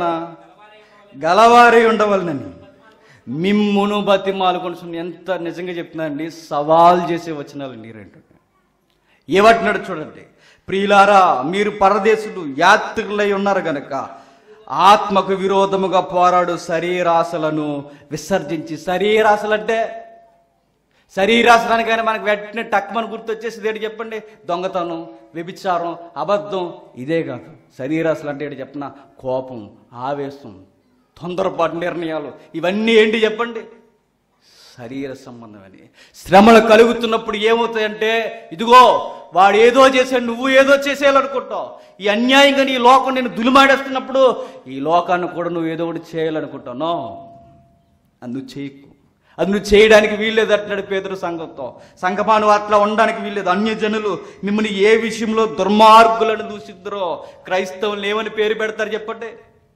గలవారై ఉండవలనని మిమ్మును బతిమాలు కొనుసుని ఎంత నిజంగా చెప్తున్నానండి సవాల్ చేసే వచనాలు రెండు ఏమంటున్నాడు చూడండి ప్రియులారా మీరు పరదేశులు యాత్రికులై ఉన్నారు గనక ఆత్మకు విరోధముగా పోరాడు శరీరాశలను విసర్జించి శరీరాశలు అంటే శరీరాశనానికైనా మనకు వెంటనే టక్మని గుర్తొచ్చేసి ఏంటి చెప్పండి దొంగతనం వ్యభిచారం అబద్ధం ఇదే కాదు శరీరాశలు అంటే ఏంటి చెప్పిన కోపం ఆవేశం తొందరపాటు నిర్ణయాలు ఇవన్నీ ఏంటి చెప్పండి శరీర సంబంధమని శ్రమలు కలుగుతున్నప్పుడు ఏమవుతాయంటే ఇదిగో వాడు ఏదో చేశాడు నువ్వు ఏదో చేసేయాలనుకుంటావు ఈ అన్యాయంగా నీ లోకం నేను దులిమాడేస్తున్నప్పుడు ఈ లోకాన్ని కూడా నువ్వు ఏదో ఒకటి చేయాలనుకుంటావు నో అది నువ్వు చేయకు అది నువ్వు చేయడానికి వీల్లేదు అంటున్నాడు పేదరు సంఘంతో సంఘపాను అట్లా ఉండడానికి వీల్లేదు అన్యజనులు మిమ్మల్ని ఏ విషయంలో దుర్మార్గులను దూషిద్దరో క్రైస్తవులు ఏమని పేరు పెడతారు చెప్పండి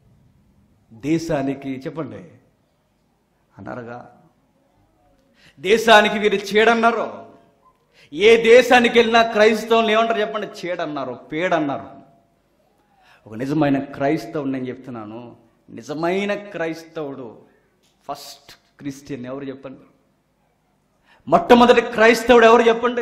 దేశానికి చెప్పండి అన్నారుగా దేశానికి వీరు చీడన్నారు ఏ దేశానికి వెళ్ళినా క్రైస్తవులు ఏమంటారు చెప్పండి చీడన్నారు పేడన్నారు ఒక నిజమైన క్రైస్తవుడు నేను చెప్తున్నాను నిజమైన క్రైస్తవుడు ఫస్ట్ క్రిస్టియన్ ఎవరు చెప్పండి మొట్టమొదటి క్రైస్తవుడు ఎవరు చెప్పండి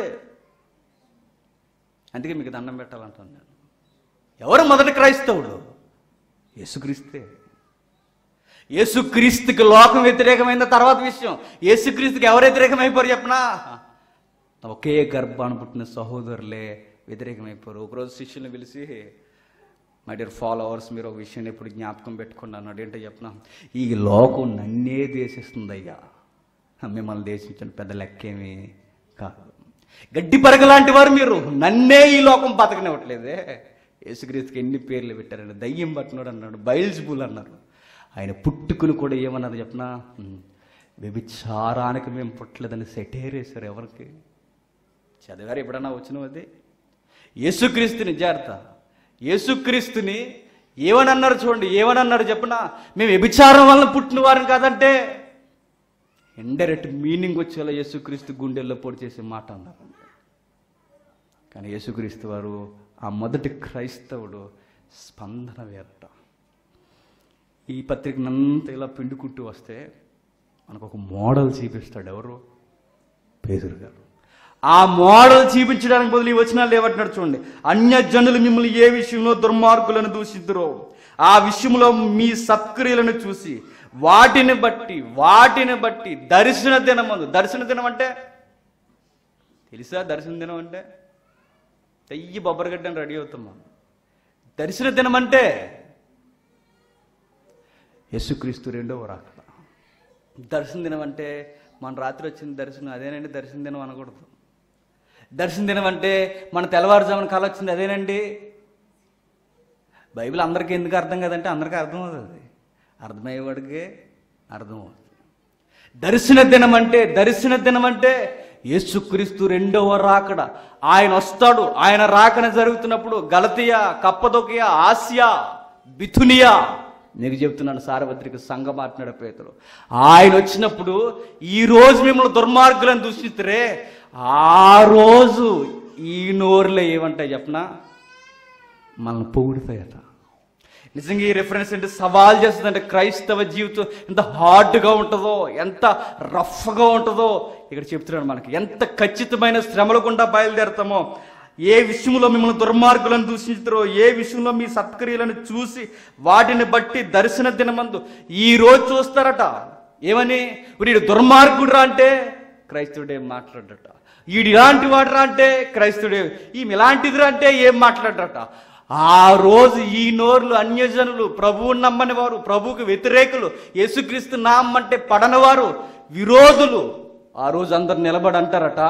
అందుకే మీకు దండం పెట్టాలంటాను నేను ఎవరు మొదటి క్రైస్తవుడు యేసుక్రీస్తే యేసుక్రీస్తుకి లోకం వ్యతిరేకమైన తర్వాత విషయం యేసుక్రీస్తుకి ఎవరు వ్యతిరేకమైపోరు చెప్పనా ఒకే గర్భాన్ని పుట్టిన సహోదరులే వ్యతిరేకమైపోరు ఒకరోజు శిష్యుని పిలిచి మై డియర్ ఫాలోవర్స్ మీరు ఒక విషయం ఎప్పుడు జ్ఞాపకం పెట్టుకోండి అన్నాడు ఏంటో చెప్పనా ఈ లోకం నన్నే దేశిస్తుంది అయ్యా మిమ్మల్ని దేశించిన పెద్ద లెక్కేమీ కాదు గడ్డి పరగలాంటి వారు మీరు నన్నే ఈ లోకం బతకనివ్వట్లేదే యేసుక్రీస్తుకి ఎన్ని పేర్లు పెట్టారండి దయ్యం పట్టినోడు అన్నాడు బయల్జిబుల్ అన్నారు ఆయన పుట్టుకుని కూడా ఏమన్నారు చెప్పనా "ఉమ్, వ్యభిచారానికి మేము పుట్టలేదని సెటేరేశారు ఎవరికి చదివారు ఎప్పుడన్నా వచ్చిన అది యేసుక్రీస్తుని జాగ్రత్త యేసుక్రీస్తుని ఏమని అన్నారు చూడండి ఏమని అన్నారు చెప్పనా మేము వ్యభిచారం వలన పుట్టిన వారిని కాదంటే ఇండైరెక్ట్ మీనింగ్ వచ్చేలా యేసుక్రీస్తు గుండెల్లో పొడి చేసే మాట అన్నారు కానీ యేసుక్రీస్తు వారు ఆ మొదటి క్రైస్తవుడు స్పందన వేరట ఈ పత్రికనంతా ఇలా పిండుకుంటూ వస్తే మనకు ఒక మోడల్ చూపిస్తాడు ఎవరు పేదరు గారు ఆ మోడల్ చూపించడానికి బదులు ఈ వచనాలు ఏమంటున్నాడు చూడండి అన్య జనులు మిమ్మల్ని ఏ విషయంలో దుర్మార్గులను దూషిద్దురో ఆ విషయంలో మీ సత్క్రియలను చూసి వాటిని బట్టి వాటిని బట్టి దర్శన దినమందు దర్శన దినం అంటే తెలుసా దర్శన దినం అంటే తెయ్యి బొబ్బరగడ్డని రెడీ అవుతాం మనం దర్శన దినం అంటే యేసుక్రీస్తు రెండవ రాకడ దర్శన దినం అంటే మన రాత్రి వచ్చిన దర్శనం అదేనండి దర్శన దినం అనకూడదు దర్శన దినం అంటే మన తెల్లవారుజామున కళ వచ్చింది అదేనండి బైబిల్ అందరికీ ఎందుకు అర్థం కదంటే అందరికీ అర్థం అవుతుంది అర్థమయ్యేవాడికే అర్థం అవుతుంది దర్శన దినం అంటే దర్శన దినం అంటే యేసుక్రీస్తు రెండవ రాకడ ఆయన వస్తాడు ఆయన రాకన జరుగుతున్నప్పుడు గలతియా కప్పదొకియా ఆసియా బిథునియా నీకు చెప్తున్నాను సార్వత్రిక సంఘం మాట్లాడే పేతులు ఆయన వచ్చినప్పుడు ఈ రోజు మిమ్మల్ని దుర్మార్గులను దూషితురే ఆ రోజు ఈ నోరులో ఏమంటాయి చెప్పనా మనల్ని పొగుడుతాయట నిజంగా ఈ రిఫరెన్స్ అంటే సవాల్ చేస్తుందంటే క్రైస్తవ జీవితం ఎంత హార్డ్గా ఉంటుందో ఎంత రఫ్గా ఉంటుందో ఇక్కడ చెప్తున్నాడు మనకి ఎంత ఖచ్చితమైన శ్రమల గుండా బయలుదేరతామో ఏ విషయంలో మిమ్మల్ని దుర్మార్గులను దూషించుతారో ఏ విషయంలో మీ సత్క్రియలను చూసి వాటిని బట్టి దర్శన దినమందు ఈ రోజు చూస్తారట ఏమని వీడు దుర్మార్గుడురా అంటే క్రైస్తవుడు ఏం మాట్లాడట వీడు ఇలాంటి వాడురా అంటే క్రైస్తవుడే ఈమె ఇలాంటిదిరా అంటే ఏం మాట్లాడట ఆ రోజు ఈ నోర్లు అన్యజనులు ప్రభువుని నమ్మని వారు ప్రభువుకి వ్యతిరేకులు యేసుక్రీస్తు నామంటే పడని వారు విరోధులు ఆ రోజు అందరు నిలబడి అంటారట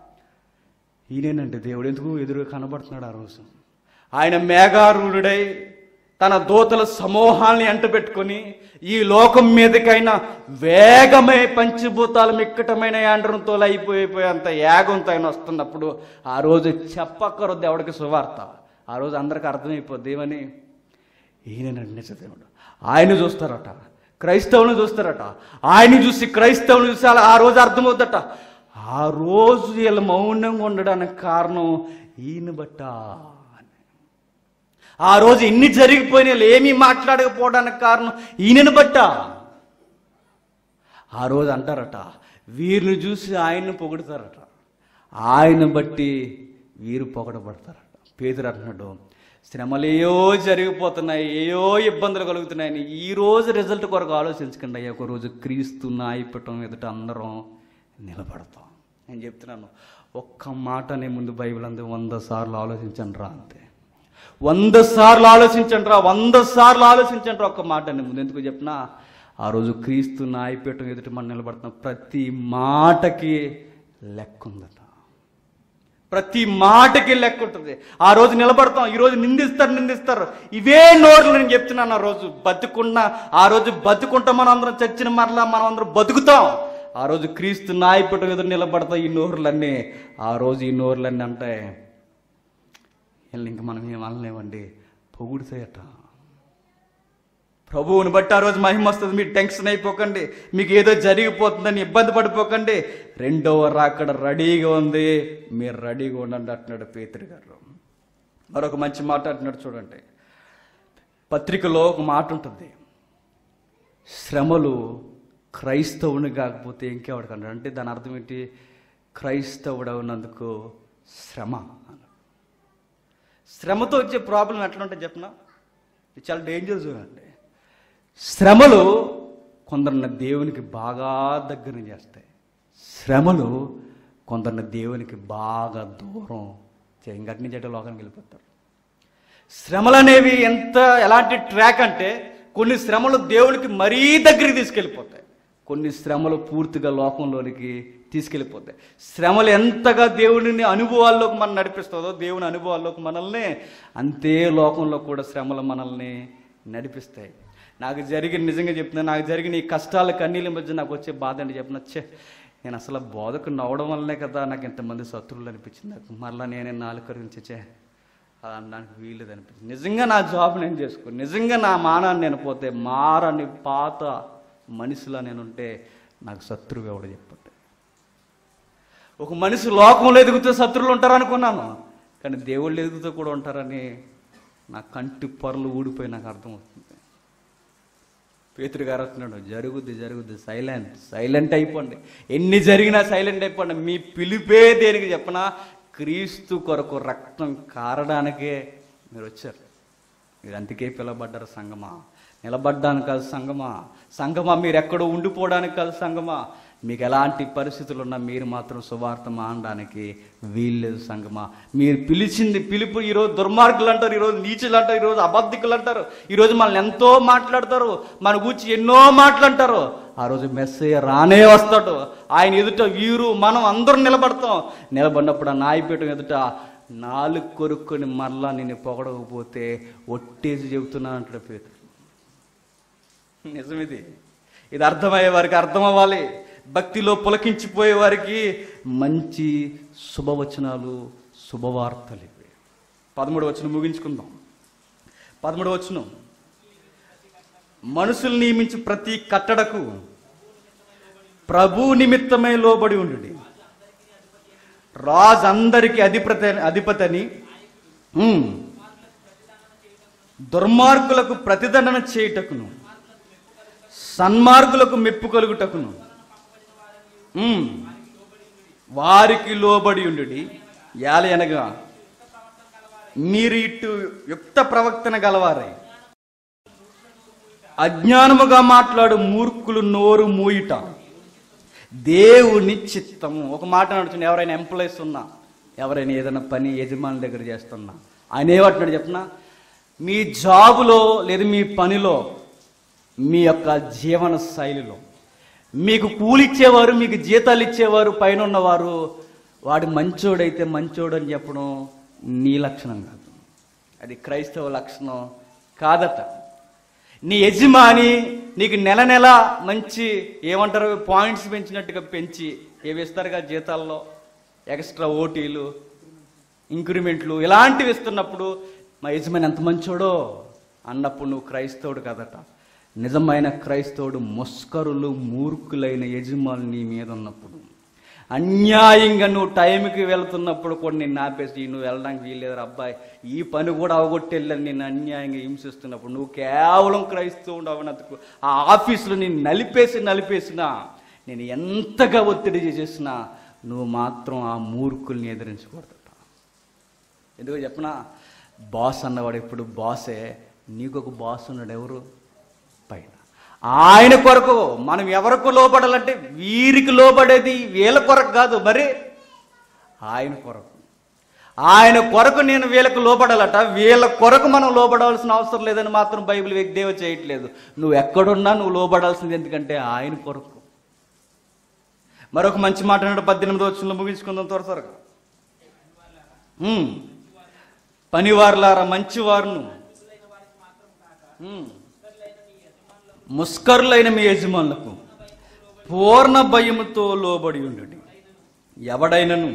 ఈయనేనంటే దేవుడు ఎందుకు ఎదురుగా కనబడుతున్నాడు ఆ రోజు ఆయన మేఘారూఢుడై తన దూతల సమూహాల్ని అంటబెట్టుకొని ఈ లోకం మీదకైనా వేగమే పంచభూతాల మిక్కటమైన యాండ్రంతో అయిపోయిపోయేంత యాగంతో ఆయన వస్తున్నప్పుడు ఆ రోజు చెప్పక్కరు దేవుడికి సువార్త ఆ రోజు అందరికి అర్థమైపోద్ది ఏమని ఈయన నిజ దేవుడు ఆయన చూస్తారట క్రైస్తవుని చూస్తారట ఆయన చూసి క్రైస్తవుని చూసి అలా ఆ రోజు అర్థమవుద్దట ఆ రోజు వీళ్ళు మౌనంగా ఉండడానికి కారణం ఈయన బట్ట అని. ఆ రోజు ఇన్ని జరిగిపోయిన వీళ్ళు ఏమీ మాట్లాడకపోవడానికి కారణం ఈయనను బట్ట ఆ రోజు అంటారట వీరిని చూసి ఆయన్ని పొగుడతారట ఆయన బట్టి వీరు పొగడబడతారట పేదరు అంటున్నాడు శ్రమలు ఏయో జరిగిపోతున్నాయి ఏయో ఇబ్బందులు కలుగుతున్నాయని ఈ రోజు రిజల్ట్ కొరకు ఆలోచించకండి అయ్యా ఒక రోజు క్రీస్తు నాయపటం ఎదుట అందరం నిలబడతాం నేను చెప్తున్నాను ఒక్క మాటనే ముందు బైబిల్ అందు వంద సార్లు ఆలోచించండి రా అంతే వంద సార్లు ఆలోచించండి రా వంద సార్లు ఆలోచించండి రా ఒక్క మాటనే ముందు ఎందుకు చెప్పినా ఆ రోజు క్రీస్తు నాయపీఠం ఎదుట మనం నిలబడుతున్న ప్రతి మాటకి లెక్క ఉందట ప్రతి మాటకి లెక్క ఉంటుంది ఆ రోజు నిలబడతాం ఈ రోజు నిందిస్తారు నిందిస్తారు ఇవే నోర్లు నేను చెప్తున్నాను ఆ రోజు బతుకున్నా ఆ రోజు బతుకుంటాం మనం అందరం చచ్చిన మరలా మనం అందరం బతుకుతాం ఆ రోజు క్రీస్తు నాయపటం ఎదురు నిలబడతాం ఈ నోర్లన్నీ ఆ రోజు ఈ నోర్లన్నీ అంటే వీళ్ళని ఇంక మనం ఏం అనలేమండి పొగుడుతాయట ప్రభువుని బట్టి ఆ రోజు మహిమ వస్తుంది మీరు టెన్షన్ అయిపోకండి మీకు ఏదో జరిగిపోతుందని ఇబ్బంది పడిపోకండి రెండవ రాకడ రెడీగా ఉంది మీరు రెడీగా ఉండండి అంటున్నాడు పేతురు గారు మరొక మంచి మాట అంటున్నాడు చూడండి పత్రికలో ఒక మాట ఉంటుంది శ్రమలు క్రైస్తవుని కాకపోతే ఇంకెవడికి అంటాడు అంటే దాని అర్థం ఏంటి క్రైస్తవుడు అవునందుకు శ్రమ అన్నాడు. శ్రమతో వచ్చే ప్రాబ్లం ఎట్లా ఉంటుంది చెప్పనా ఇది చాలా డేంజర్ జోన్ అండి శ్రమలు కొందరిని దేవునికి బాగా దగ్గర చేస్తాయి శ్రమలు కొందరిని దేవునికి బాగా దూరం చేయి ఇంకటి నుంచి అంటే లోకానికి వెళ్ళిపోతారు శ్రమలు అనేవి ఎంత ఎలాంటి ట్రాక్ అంటే కొన్ని శ్రమలు దేవునికి మరీ దగ్గరికి తీసుకెళ్ళిపోతాయి కొన్ని శ్రమలు పూర్తిగా లోకంలోనికి తీసుకెళ్ళిపోతాయి శ్రమలు ఎంతగా దేవుడిని అనుభవాల్లోకి మనం నడిపిస్తుందో దేవుని అనుభవాల్లోకి మనల్ని అంతే లోకంలో కూడా శ్రమలు మనల్ని నడిపిస్తాయి నాకు జరిగిన నిజంగా చెప్తున్నా నాకు జరిగిన ఈ కష్టాల కన్నీళ్ళ మధ్య నాకు వచ్చే బాధ అంటే చెప్పిన ఛే నేను అసలు బోధకు నవ్వడం వల్లనే కదా నాకు ఇంతమంది శత్రువులు అనిపించింది నాకు మళ్ళీ నేనే నాలుగు గురించి చే అలా అనడానికి వీలేదు అనిపించింది నిజంగా నా జాబ్ నేను చేసుకో నిజంగా నా మానాన్ని నేను పోతే మారని పాత మనిషిలా నేను ఉంటే నాకు శత్రువు ఎవడు చెప్పండి ఒక మనిషి లోకంలో ఎదుగుతూ శత్రువులు ఉంటారు అనుకున్నాను కానీ దేవుళ్ళు ఎదుగుతూ కూడా ఉంటారని నా కంటి పొరలు ఊడిపోయి నాకు అర్థమవుతుంది పేతురు గారు వస్తున్నాడు జరుగుద్ది జరుగుద్ది సైలెంట్ సైలెంట్ అయిపోండి ఎన్ని జరిగినా సైలెంట్ అయిపోండి మీ పిలిపే దేనికి చెప్పనా క్రీస్తు కొరకు రక్తం కారడానికే మీరు వచ్చారు మీరు అందుకే పిలవబడ్డారు సంగమా నిలబడ్డానికి కాదు సంగమా సంగమా మీరు ఎక్కడో ఉండిపోవడానికి కాదు సంగమా మీకు ఎలాంటి పరిస్థితులు ఉన్నా మీరు మాత్రం సువార్త మానడానికి వీల్లేదు సంగమా మీరు పిలిచింది పిలుపు ఈరోజు దుర్మార్గులు అంటారు ఈరోజు నీచులు అంటారు ఈరోజు అబద్ధికులు అంటారు ఈరోజు మనల్ని ఎంతో మాట్లాడతారు మన గురించి ఎన్నో మాట్లాడతారు ఆ రోజు మెస్సయ్య రానే వస్తాడు ఆయన ఎదుట వీరు మనం అందరం నిలబడతాం నిలబడినప్పుడు ఆ నాయపీఠం ఎదుట నాలుగు కొరుక్కొని మరలా నేను పొగడకపోతే ఒట్టేసి చెబుతున్నాను అంటాడు పేరు నిజమిది ఇది అర్థమయ్యే వారికి అర్థం అవ్వాలి భక్తిలో పులకించిపోయే వారికి మంచి శుభవచనాలు శుభవార్తలు ఇవి పదమూడు వచనం ముగించుకుందాం పదమూడు వచనం మనుషులు నియమించి ప్రతి కట్టడకు ప్రభు నిమిత్తమై లోబడి ఉండు రాజు అందరికి అధిపతి అధిపతని ఉమ్, దుర్మార్గులకు ప్రతిదండన చేయుటకును సన్మార్గులకు మెప్పు కలుగుటకును ఉమ్, వారికి లోబడి ఉండు యాల అనగా మీరు ఇటు యుక్త ప్రవక్తన గలవారై అజ్ఞానముగా మాట్లాడు మూర్ఖులు నోరు మూయుట దేవుని చిత్తము ఒక మాట నడుచుంది ఎవరైనా ఎంప్లాయీస్ ఉన్నా ఎవరైనా ఏదైనా పని యజమాని దగ్గర చేస్తున్నా ఆయన ఏమంటున్నాడు చెప్పనా మీ జాబులో లేదా మీ పనిలో మీ యొక్క జీవన శైలిలో మీకు కూలిచ్చేవారు మీకు జీతాలు ఇచ్చేవారు పైన ఉన్నవారు వాడు మంచోడైతే మంచోడు అని చెప్పడం నీ లక్షణం కాదు అది క్రైస్తవ లక్షణం కాదట నీ యజమాని నీకు నెల నెల మంచి ఏమంటారు పాయింట్స్ పెంచినట్టుగా పెంచి ఏవి ఇస్తారుగా జీతాల్లో ఎక్స్ట్రా ఓటీలు ఇంక్రిమెంట్లు ఇలాంటివి ఇస్తున్నప్పుడు మా యజమాని ఎంత మంచోడో అన్నప్పుడు నువ్వు క్రైస్తవుడు కదట నిజమైన క్రైస్తవుడు ముస్కరులు మూర్ఖులైన యజమానులు నీ మీద ఉన్నప్పుడు అన్యాయంగా నువ్వు టైంకి వెళ్తున్నప్పుడు కూడా నిన్ను ఆపేసి నువ్వు వెళ్ళడానికి వీల్లేదు అబ్బాయి ఈ పని కూడా అవగొట్టెళ్ళని నిన్ను అన్యాయంగా హింసిస్తున్నప్పుడు నువ్వు కేవలం క్రైస్తవుడు అవనందుకు ఆ ఆఫీసులో నేను నలిపేసి నలిపేసినా నేను ఎంతగా ఒత్తిడి చేసేసినా నువ్వు మాత్రం ఆ మూర్ఖుల్ని ఎదిరించకూడదట ఎందుకో చెప్పనా బాస్ అన్నవాడు ఎప్పుడు బాసే నీకు ఒక బాస్ ఉన్నాడు ఎవరు పైన ఆయన కొరకు మనం ఎవరికి లోబడాలంటే వీరికి లోబడేది వీళ్ళ కొరకు కాదు మరి ఆయన కొరకు ఆయన కొరకు నేను వీళ్ళకు లోబడాలట వీళ్ళ కొరకు మనం లోబడాల్సిన అవసరం లేదని మాత్రం బైబిల్ వ్యక్తిదేవ చేయట్లేదు నువ్వు ఎక్కడున్నా నువ్వు లోబడాల్సింది ఎందుకంటే ఆయన కొరకు మరొక మంచి మాట అన్నాడు పద్దెనిమిది వచ్చంలో ముగించుకుందాం త్వర త్వరగా ఉమ్. పనివారులారా మంచివారును ఉమ్. ముస్కరులైన మీ యజమానులకు పూర్ణ భయముతో లోబడి ఉండు ఎవడైనను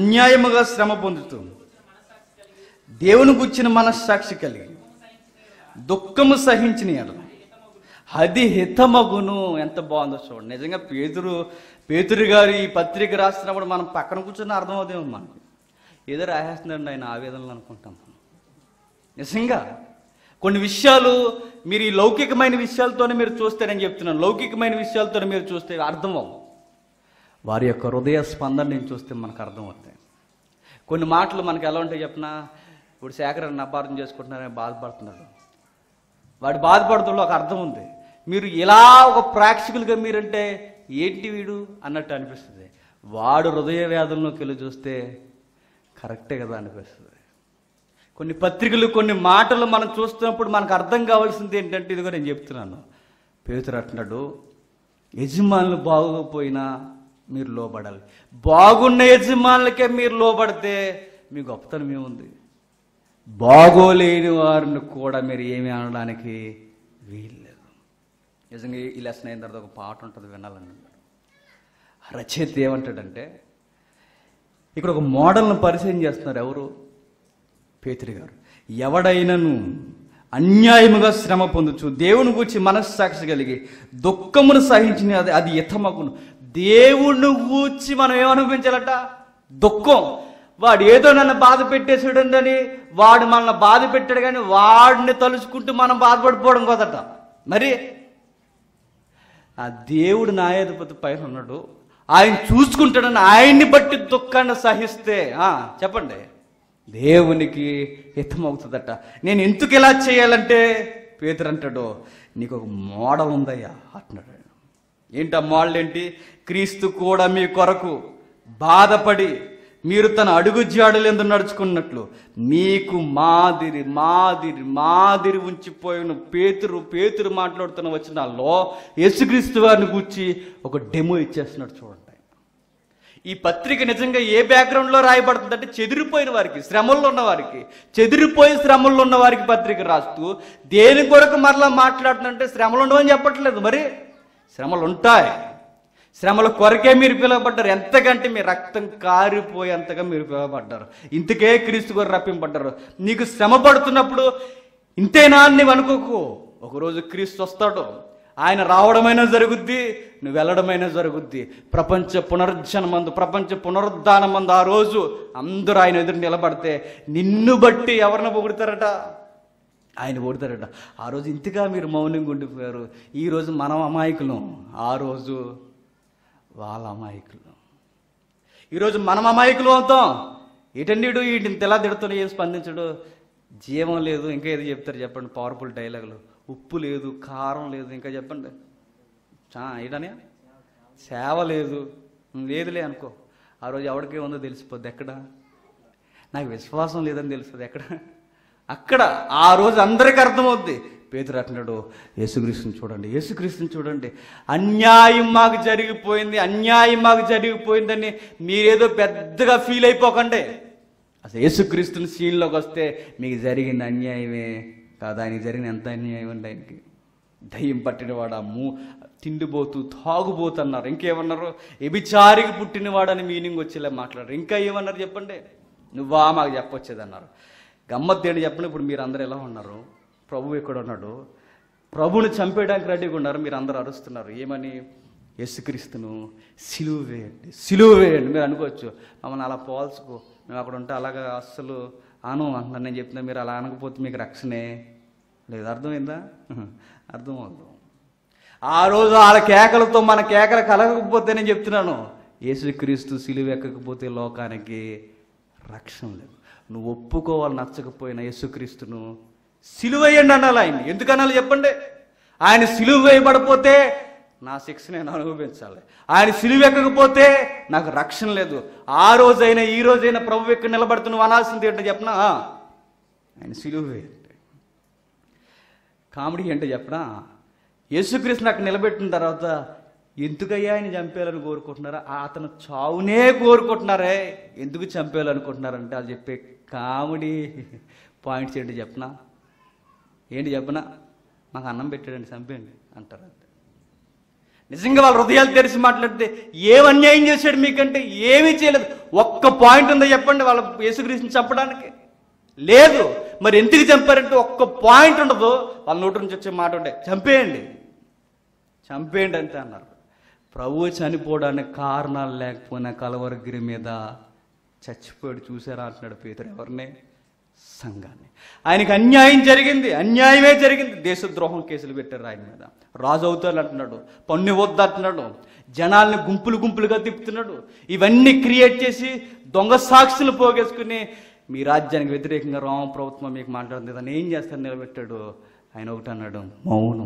అన్యాయముగా శ్రమ పొందుతూ దేవుని గుచ్చిన మనస్సాక్షి కలిగి దుఃఖము సహించిన ఎడల అది హితమగును ఎంత బాగుందో చూడండి నిజంగా పేతురు పేతురు గారు ఈ పత్రిక రాస్తున్నప్పుడు మనం పక్కన కూర్చొని అర్థమవుతామో మనకు ఏదో రాసేస్తున్నాడు ఆయన ఆవేదనలు అనుకుంటాం మనం. నిజంగా కొన్ని విషయాలు మీరు ఈ లౌకికమైన విషయాలతోనే మీరు చూస్తే నేను చెప్తున్నాను లౌకికమైన విషయాలతోనే మీరు చూస్తే అర్థం అవ్వవు వారి యొక్క హృదయ స్పందన నేను చూస్తే మనకు అర్థమవుతాయి కొన్ని మాటలు మనకు ఎలా ఉంటాయి చెప్పిన ఇప్పుడు శేఖరని అపార్థం చేసుకుంటున్నారని బాధపడుతున్నాడు వాడు బాధపడుతుందో ఒక అర్థం ఉంది మీరు ఇలా ఒక ప్రేక్షకులుగా మీరంటే ఏంటి వీడు అన్నట్టు అనిపిస్తుంది వాడు హృదయ వేదనలోకి వెళ్ళి చూస్తే కరెక్టే కదా అనిపిస్తుంది కొన్ని పత్రికలు కొన్ని మాటలు మనం చూస్తున్నప్పుడు మనకు అర్థం కావాల్సింది ఏంటంటే ఇదిగో నేను చెప్తున్నాను పేతురు అంటున్నాడు యజమానులు బాగోకపోయినా మీరు లోబడాలి బాగున్న యజమానులకే మీరు లోబడితే మీ గొప్పతనం ఏముంది బాగోలేని వారిని కూడా మీరు ఏమి అనడానికి వీల్లేదు నిజంగా ఈ లెసన్ అయిన తర్వాత ఒక పాట ఉంటుంది వినాలని రచయిత ఏమంటాడంటే ఇక్కడ ఒక మోడల్ను పరిచయం చేస్తున్నారు ఎవరు పేతురి గారు ఎవడైనను అన్యాయముగా శ్రమ పొందుచు దేవుని గూర్చి మనస్సాక్షి కలిగి దుఃఖమును సహించిన అది అది ఇతమగును దేవుణ్ణి గూర్చి మనం ఏమనిపించాలట దుఃఖం వాడు ఏదో నన్ను బాధ పెట్టేసాడని వాడు మనల్ని బాధ పెట్టాడు కానీ వాడిని తలుచుకుంటూ మనం బాధపడిపోవడం కదట మరి ఆ దేవుడు న్యాయాధిపతి పైన ఉన్నాడు ఆయన చూసుకుంటాడని ఆయన్ని బట్టి దుఃఖాన్ని సహిస్తే ఆ, చెప్పండి దేవునికి హితమవుతుందట నేను ఎందుకు ఇలా చేయాలంటే పేతురు అంటాడు నీకు ఒక మోడల్ ఉందయ్యా అంటున్నాడు ఆయన. ఏంటి ఆ మోడల్ ఏంటి క్రీస్తు కూడా మీ కొరకు బాధపడి మీరు తన అడుగు జాడలేందు నడుచుకున్నట్లు మీకు మాదిరి మాదిరి మాదిరి ఉంచిపోయిన పేతురు పేతురు మాట్లాడుతున్న వచ్చినాల్లో యేసుక్రీస్తు వారిని గుర్చి ఒక డెమో ఇచ్చేస్తున్నాడు చూడండి ఈ పత్రిక నిజంగా ఏ బ్యాక్గ్రౌండ్లో రాయబడుతుందంటే చెదిరిపోయిన వారికి శ్రమల్లో ఉన్న వారికి చెదిరిపోయి శ్రమల్లో ఉన్న వారికి పత్రిక రాస్తూ దేని కొరకు మరలా మాట్లాడుతుందంటే శ్రమలు ఉండవని చెప్పట్లేదు మరి శ్రమలు ఉంటాయి శ్రమల కొరకే మీరు పిలువబడ్డారు ఎంతకంటే మీ రక్తం కారిపోయేంతగా మీరు పిలువబడ్డారు ఇంతకే క్రీస్తు గారు రప్పింపడ్డారు నీకు శ్రమ పడుతున్నప్పుడు ఇంతేనా అని నీవు అనుకోకు ఒకరోజు క్రీస్తు వస్తాడు ఆయన రావడమైనా జరుగుద్ది నువ్వు వెళ్ళడమైనా జరుగుద్ది ప్రపంచ పునరుజ్జనమందు ప్రపంచ పునరుద్ధానమందు ఆ రోజు అందరూ ఆయన ఎదురు నిలబడితే నిన్ను బట్టి ఎవరిని పొగుడతారట ఆయన పొగుడతారట ఆ రోజు ఇంతగా మీరు మౌనంగా ఉండిపోయారు ఈ రోజు మనం అమాయకులం ఆ రోజు వాళ్ళ అమాయకులు ఈరోజు మనం అమాయకులు అవుతాం ఏంటండి వీడు వీటిని తెలా తిడుతున్నా ఏం స్పందించడు జీవం లేదు ఇంకా ఏదో చెప్తారు చెప్పండి పవర్ఫుల్ డైలాగులు ఉప్పు లేదు కారం లేదు ఇంకా చెప్పండి ఏంటనే సేవ లేదు లేదులే అనుకో ఆ రోజు ఎవరికి ఉందో తెలిసిపోద్ది ఎక్కడ నాకు విశ్వాసం లేదని తెలుస్తుంది ఎక్కడ అక్కడ ఆ రోజు అందరికీ అర్థమవుద్ది పేతురు అంటున్నాడు యేసుక్రీస్తుని చూడండి యేసుక్రీస్తుని చూడండి అన్యాయం మాకు జరిగిపోయింది అన్యాయం మాకు జరిగిపోయిందని మీరేదో పెద్దగా ఫీల్ అయిపోకండి అసలు యేసుక్రీస్తుని సీన్లోకి వస్తే మీకు జరిగిన అన్యాయమే కాదు ఆయనకి జరిగిన ఎంత అన్యాయం అండి ఆయనకి దయ్యం పట్టినవాడు మూ తిండిపోతూ తాగుబోతు అన్నారు ఇంకేమన్నారు ఎబిచారికి పుట్టినవాడని మీనింగ్ వచ్చేలా మాట్లాడారు ఇంకా ఏమన్నారు చెప్పండి నువ్వా మాకు చెప్పొచ్చేదన్నారు గమ్మత్తు ఏంటి చెప్పండి ఇప్పుడు మీరు అందరు ఎలా ఉన్నారు ప్రభు ఎక్కడ ఉన్నాడు ప్రభుని చంపేయడానికి రెడీగా ఉన్నారు మీరు అందరూ అరుస్తున్నారు ఏమని యేసుక్రీస్తును సిలువ వేయండి సిలువ వేయండి మీరు అనుకోవచ్చు మమ్మల్ని అలా పోల్చుకో మేము అక్కడ ఉంటే అలాగా అస్సలు అను అంటున్నాను నేను చెప్తున్నా మీరు అలా అనకపోతే మీకు రక్షణే లేదు అర్థమైందా అర్థమవుతుంది ఆ రోజు వాళ్ళ కేకలతో మన కేకలు కలగకపోతే నేను చెప్తున్నాను యేసుక్రీస్తు సిలువ ఎక్కకపోతే లోకానికి రక్షణ లేదు నువ్వు ఒప్పుకోవాలి నచ్చకపోయిన యేసుక్రీస్తును సిలువేయండి అనాలి ఆయన ఎందుకు అనాలి చెప్పండి ఆయన సిలువ వేయబడిపోతే నా శిక్ష నేను అనుభవించాలి ఆయన సిలువ ఎక్కకపోతే నాకు రక్షణ లేదు ఆ రోజైనా ఈ రోజైనా ప్రభు ఎక్కడ నిలబడుతున్నావు అనాల్సింది ఏంటో చెప్పనా ఆయన సిలువ వేయండి కామెడీ ఏంటో చెప్పనా యేసుక్రీస్తుని అక్కడ నిలబెట్టిన తర్వాత ఎందుకయ్యా ఆయన చంపేయాలని కోరుకుంటున్నారా ఆ అతను చావునే కోరుకుంటున్నారే ఎందుకు చంపేయాలనుకుంటున్నారంటే అది చెప్పే కామెడీ పాయింట్స్ ఏంటి చెప్పనా ఏంటి చెప్పనా మాకు అన్నం పెట్టాడండి చంపేయండి అంటారు అంతే నిజంగా వాళ్ళ హృదయాలు తెరిచి మాట్లాడితే ఏం అన్యాయం చేశాడు మీకంటే ఏమీ చేయలేదు ఒక్క పాయింట్ ఉందో చెప్పండి వాళ్ళ యేసుక్రీస్తుని చంపడానికి లేదు మరి ఎందుకు చంపారంటే ఒక్క పాయింట్ ఉండదు వాళ్ళ నోటి నుంచి వచ్చే మాట ఉంటే చంపేయండి చంపేయండి అంతే అన్నారు ప్రభు చనిపోవడానికి కారణాలు లేకపోయినా కలవరగిరి మీద చచ్చిపోయాడు చూసారా అంటున్నాడు పేదరు ఎవరిని సంఘాన్ని ఆయనకి అన్యాయం జరిగింది అన్యాయమే జరిగింది దేశద్రోహం కేసులు పెట్టారు ఆయన మీద రాజు అవుతారు అంటున్నాడు పన్ను వద్దు అంటున్నాడు జనాల్ని గుంపులు గుంపులుగా తిప్పుతున్నాడు ఇవన్నీ క్రియేట్ చేసి దొంగ సాక్షులు పోగేసుకుని మీ రాజ్యానికి వ్యతిరేకంగా రామ ప్రభుత్వం మీకు మాట్లాడుతుంది దాన్ని ఏం చేస్తారు నిలబెట్టాడు ఆయన ఒకటి అన్నాడు మౌనం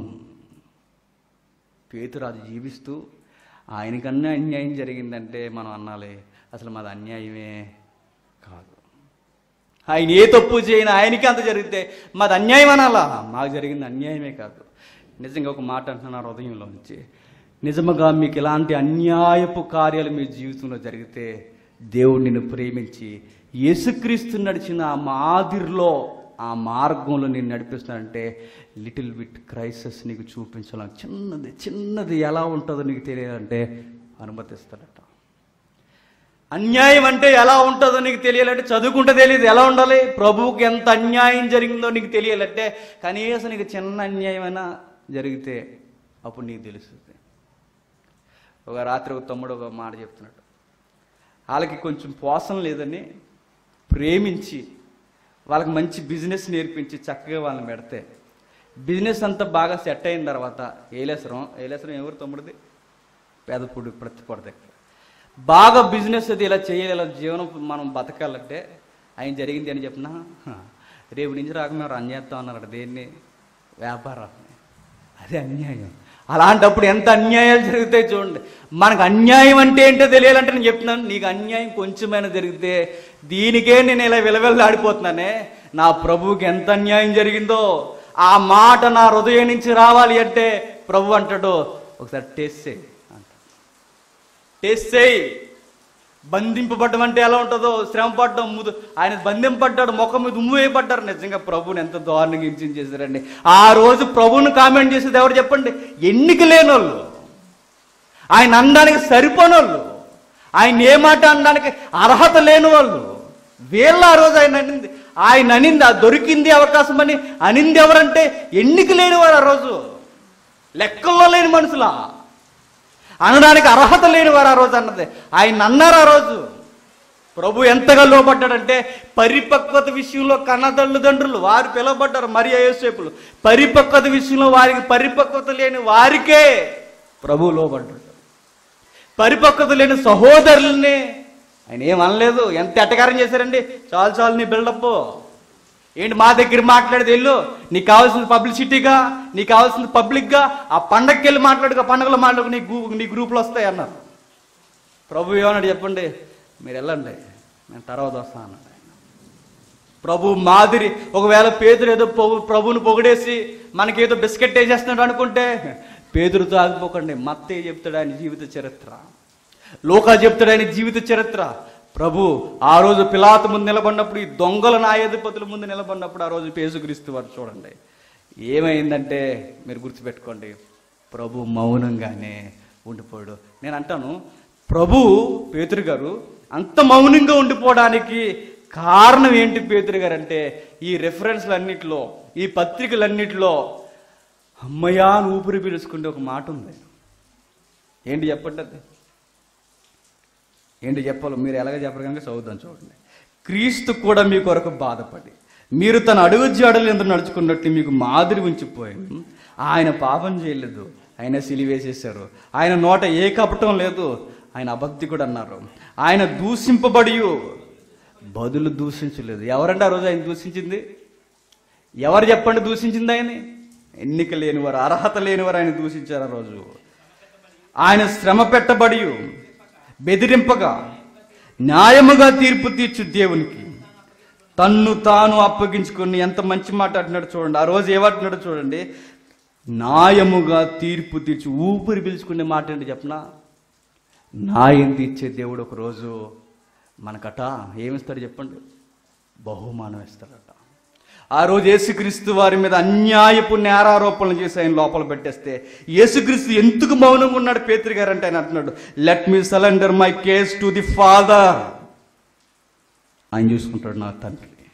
పేతురాజు జీవిస్తూ ఆయనకన్నా అన్యాయం జరిగిందంటే మనం అనాలి అసలు మాది అన్యాయమే కాదు ఆయన ఏ తప్పు చేయని ఆయనకి అంత జరిగితే మాది అన్యాయం అనాలా మాకు జరిగింది అన్యాయమే కాదు నిజంగా ఒక మాట అంటున్నారు హృదయంలో నుంచి నిజముగా మీకు ఇలాంటి అన్యాయపు కార్యాలు మీ జీవితంలో జరిగితే దేవుడు నిన్ను ప్రేమించి యేసుక్రీస్తు నడిచిన ఆ మాదిరిలో ఆ మార్గంలో నేను నడిపిస్తున్నానంటే లిటిల్ బిట్ క్రైసిస్ నీకు చూపించాలని చిన్నది చిన్నది ఎలా ఉంటుందో నీకు తెలియాలంటే అనుమతిస్తాడట అన్యాయం అంటే ఎలా ఉంటుందో నీకు తెలియాలంటే చదువుకుంటే తెలియదు ఎలా ఉండాలి ప్రభువుకి ఎంత అన్యాయం జరిగిందో నీకు తెలియాలంటే కనీసం నీకు చిన్న అన్యాయమైనా జరిగితే అప్పుడు నీకు తెలుస్తుంది ఒక రాత్రి ఒక తమ్ముడు ఒక మాట చెప్తున్నాడు వాళ్ళకి కొంచెం పోసం లేదని ప్రేమించి వాళ్ళకి మంచి బిజినెస్ నేర్పించి చక్కగా వాళ్ళని పెడితే బిజినెస్ అంతా బాగా సెట్ అయిన తర్వాత ఏలేసరం ఏలేసరం ఎవరు తమ్ముడిది పేదపూడి ప్రతిపడ దగ్గర బాగా బిజినెస్ అది ఇలా చేయాలి ఇలా జీవనం మనం బతకాలంటే ఆయన జరిగింది అని చెప్పిన రేపు నుంచి రాక మేము రన్ చేస్తాం అన్నారట దేన్ని వ్యాపారాన్ని అదే అన్యాయం అలాంటప్పుడు ఎంత అన్యాయాలు జరుగుతాయి చూడండి మనకు అన్యాయం అంటే ఏంటో తెలియాలంటే నేను చెప్తున్నాను నీకు అన్యాయం కొంచెమైనా జరిగితే దీనికే నేను ఇలా విలవిల్లాడిపోతున్నానే నా ప్రభువుకి ఎంత అన్యాయం జరిగిందో ఆ మాట నా హృదయం నుంచి రావాలి అంటే ప్రభు అంటాడు ఒకసారి టేస్ట్ చేయి అంట టేస్ట్ చేయి బంధింపబడ్డం అంటే ఎలా ఉంటుందో శ్రమ పడ్డం ముదు ఆయన బంధింపడ్డాడు ముఖం మీద ఉమ్ము వేయబడ్డారు నిజంగా ప్రభుని ఎంత దారుణంగా హింసించేశారండి చేశారండి ఆ రోజు ప్రభువుని కామెంట్ చేసేది ఎవరు చెప్పండి ఎన్నిక లేని వాళ్ళు ఆయన అనడానికి సరిపోనోళ్ళు ఆయన ఏ మాట అనడానికి అర్హత లేని వాళ్ళు వీళ్ళ ఆ రోజు ఆయన అనింది ఆయన అనింది ఆ దొరికింది అవకాశం అని అనింది ఎవరంటే ఎన్నిక లేని వారు ఆ రోజు లెక్కల్లో లేని మనుషులా అనడానికి అర్హత లేని వారు ఆ రోజు అన్నది ఆయన అన్నారు ఆ రోజు ప్రభు ఎంతగా లోపడ్డాడంటే పరిపక్వత విషయంలో కన్న తల్లిదండ్రులు వారు పిలువబడ్డారు మరి యోసేపులు పరిపక్వత విషయంలో వారికి పరిపక్వత లేని వారికే ప్రభు లోపడ్డాడు పరిపక్వత లేని సహోదరుల్ని ఆయన ఏం అనలేదు ఎంత ఎట్టకారం చేశారండి చాలు చాలు నీ బిల్డప్ ఏంటి మా దగ్గర మాట్లాడేది వెళ్ళు నీకు కావాల్సింది పబ్లిసిటీగా నీకు కావాల్సింది పబ్లిక్గా ఆ పండగకి వెళ్ళి మాట్లాడుకో పండగలో మాట్లాడుకు నీ గ్రూ నీ గ్రూపులు వస్తాయి అన్నారు ప్రభు ఏమన్నాడు చెప్పండి మీరు వెళ్ళండి నేను తర్వాత వస్తాను అన్నాడు ఆయన. ప్రభు మాదిరి ఒకవేళ పేదరు ఏదో ప్రభు ప్రభుని పొగిడేసి మనకేదో బిస్కెట్ వేసేస్తున్నాడు అనుకుంటే పేదరుతో ఆగిపోకండి మత్తే చెప్తాడు ఆయన జీవిత చరిత్ర లోకా చెప్తాడు ఆయన జీవిత చరిత్ర ప్రభు ఆ రోజు పిలాత ముందు నిలబడినప్పుడు ఈ దొంగల న్యాయాధిపతుల ముందు నిలబడినప్పుడు ఆ రోజు పేసుక్రీస్తు వారు చూడండి ఏమైందంటే మీరు గుర్తుపెట్టుకోండి ప్రభు మౌనంగానే ఉండిపోయాడు నేను అంటాను ప్రభు పేతురు గారు అంత మౌనంగా ఉండిపోవడానికి కారణం ఏంటి పేతురు గారు అంటే ఈ రెఫరెన్స్లన్నిటిలో ఈ పత్రికలన్నిటిలో అమ్మయ్యా అని ఊపిరి పీల్చుకుంటే ఒక మాట ఉంది ఏంటి చెప్పండి అది ఏంటి చెప్పాలో మీరు ఎలాగ చెప్పరు కనుక చదువుదాం చూడండి క్రీస్తు కూడా మీ కొరకు బాధపడి మీరు తన అడుగు జాడలు ఎందుకు నడుచుకున్నట్టు మీకు మాదిరి ఉంచిపోయాను ఆయన పాపం చేయలేదు ఆయన సిలివేసేశారు ఆయన నోట ఏ కపటం లేదు ఆయన అభక్తికుడు అన్నారు ఆయన దూషింపబడి బదులు దూషించలేదు ఎవరంటే ఆ రోజు ఆయన దూషించింది ఎవరు చెప్పండి దూషించింది ఆయన ఎన్నిక లేనివారు అర్హత లేనివారు ఆయన దూషించారు ఆ రోజు ఆయన శ్రమ పెట్టబడి బెదిరింపగా న్యాయముగా తీర్పు తీర్చు దేవునికి తన్ను తాను అప్పగించుకుని ఎంత మంచి మాట అంటున్నాడు చూడండి ఆ రోజు ఏమంటున్నాడు చూడండి న్యాయముగా తీర్పు తీర్చి ఊపిరి పీల్చుకునే మాట ఏంటి చెప్పనా న్యాయం తీర్చే దేవుడు ఒక రోజు మనకట ఏమిస్తాడు చెప్పండి బహుమానం ఇస్తాడట ఆ రోజు యేసుక్రీస్తు వారి మీద అన్యాయపు నేరారోపణలు చేసి ఆయన లోపల పెట్టేస్తే యేసుక్రీస్తు ఎందుకు మౌనంగా ఉన్నాడు పేతురు గారు అంటే ఆయన అంటున్నాడు let me surrender my case to the father ఆయన చూసుకుంటాడు నా తండ్రి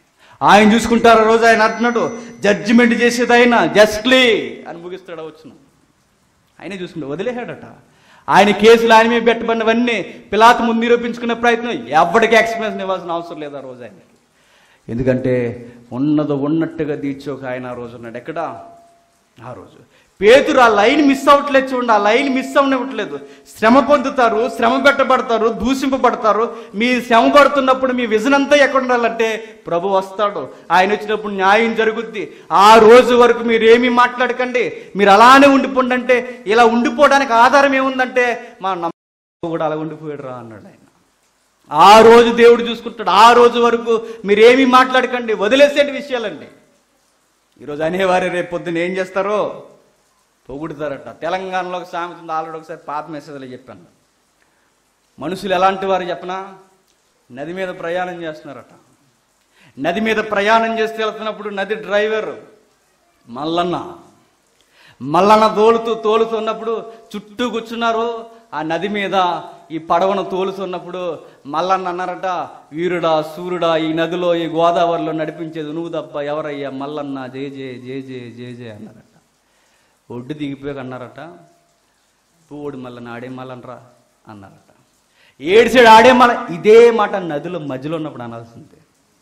ఆయన చూసుకుంటారు ఆ రోజు ఆయన అంటున్నాడు జడ్జిమెంట్ చేసేది ఆయన జస్ట్లీ అని ముగిస్తాడు వచ్చిన ఆయనే చూసుకుంటే వదిలేశాడట ఆయన కేసులు ఆయన మీద పెట్టబడినవన్నీ పిలాతు ముందు నిరూపించుకునే ప్రయత్నం ఎవరికి ఎక్స్ప్లెనేషన్ ఇవ్వాల్సిన అవసరం లేదు ఆ రోజు ఆయనకి ఎందుకంటే ఉన్నది ఉన్నట్టుగా తీర్చోక ఆయన ఆ రోజు ఉన్నాడు ఎక్కడ ఆ రోజు పేతురు ఆ లైన్ మిస్ అవ్వట్లేదు చూడండి ఆ లైన్ మిస్ అవ్వనివ్వట్లేదు శ్రమ పొందుతారు శ్రమ పెట్టబడతారు దూషింపబడతారు మీ శ్రమ పడుతున్నప్పుడు మీ విజన్ అంతా ఎక్కడ ఉండాలంటే ప్రభు వస్తాడు ఆయన వచ్చినప్పుడు న్యాయం జరుగుద్ది ఆ రోజు వరకు మీరు ఏమీ మాట్లాడకండి మీరు అలానే ఉండిపోండి అంటే ఇలా ఉండిపోవడానికి ఆధారం ఏముందంటే మా నమ్మ కూడా అలా ఉండిపోయాడు రా అన్నాడు ఆయన ఆ రోజు దేవుడు చూసుకుంటాడు ఆ రోజు వరకు మీరేమీ మాట్లాడకండి వదిలేసేటి విషయాలండి ఈరోజు అనేవారు రేపు పొద్దున్న ఏం చేస్తారో పొగుడుతారట తెలంగాణలో ఒక సామెత ఉంది ఆల్రెడీ ఒకసారి పాత మెసేజ్లో చెప్పాను మనుషులు ఎలాంటి వారు చెప్పనా నది మీద ప్రయాణం చేస్తున్నారట నది మీద ప్రయాణం చేస్తే వెళ్తున్నప్పుడు నది డ్రైవర్ మల్లన్న మల్లన్న తోలుతూ తోలుతున్నప్పుడు చుట్టూ కూర్చున్నారు ఆ నది మీద ఈ పడవను తోలుతున్నప్పుడు మల్లన్న అన్నారట వీరుడా సూర్యుడా ఈ నదిలో ఈ గోదావరిలో నడిపించేది నువ్వు తప్ప ఎవరయ్యా మల్లన్న జే జే జే జే జే జే అన్నారట ఒడ్డు దిగిపోయాక అన్నారట పువ్వుడు మల్లన్న ఆడే మల్లనరా అన్నారట ఏడిసాడు ఆడే మల్ల ఇదే మాట నదిలో మధ్యలో ఉన్నప్పుడు అనాల్సిందే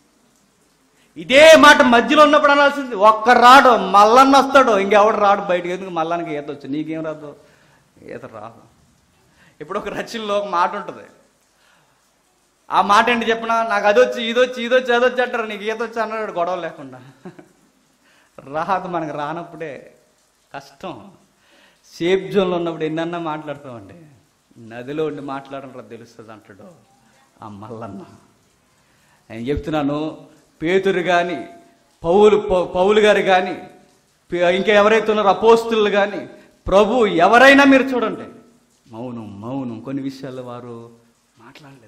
ఇదే మాట మధ్యలో ఉన్నప్పుడు అనాల్సింది ఒక్క రాడు మల్లన్న వస్తాడు ఇంకెవడు రాడు బయటకు ఎందుకు మల్లన్నకి ఈత వచ్చు నీకేం రాదు ఈత రాదు ఇప్పుడు ఒక రచనలో ఒక మాట ఉంటుంది ఆ మాట ఏంటి చెప్పినా నాకు అది వచ్చి ఇది వచ్చి ఇది వచ్చి అది వచ్చి అంటారు నీకు ఈత వచ్చి అన్నాడు గొడవ లేకుండా రాదు మనకు రానప్పుడే కష్టం సేఫ్ జోన్లో ఉన్నప్పుడు ఎన్నన్నా మాట్లాడతామండి నదిలో ఉండి మాట్లాడడం తెలుస్తుంది అంటాడు ఆ మల్లన్న నేను చెప్తున్నాను పేతురు కానీ పౌలు పౌ- పౌలు గారు కానీ ఇంకా ఎవరైతే ఉన్నారో అపోస్తులు కానీ ప్రభు ఎవరైనా మీరు చూడండి మౌనం మౌనం కొన్ని విషయాల్లో వారు మాట్లాడలేదు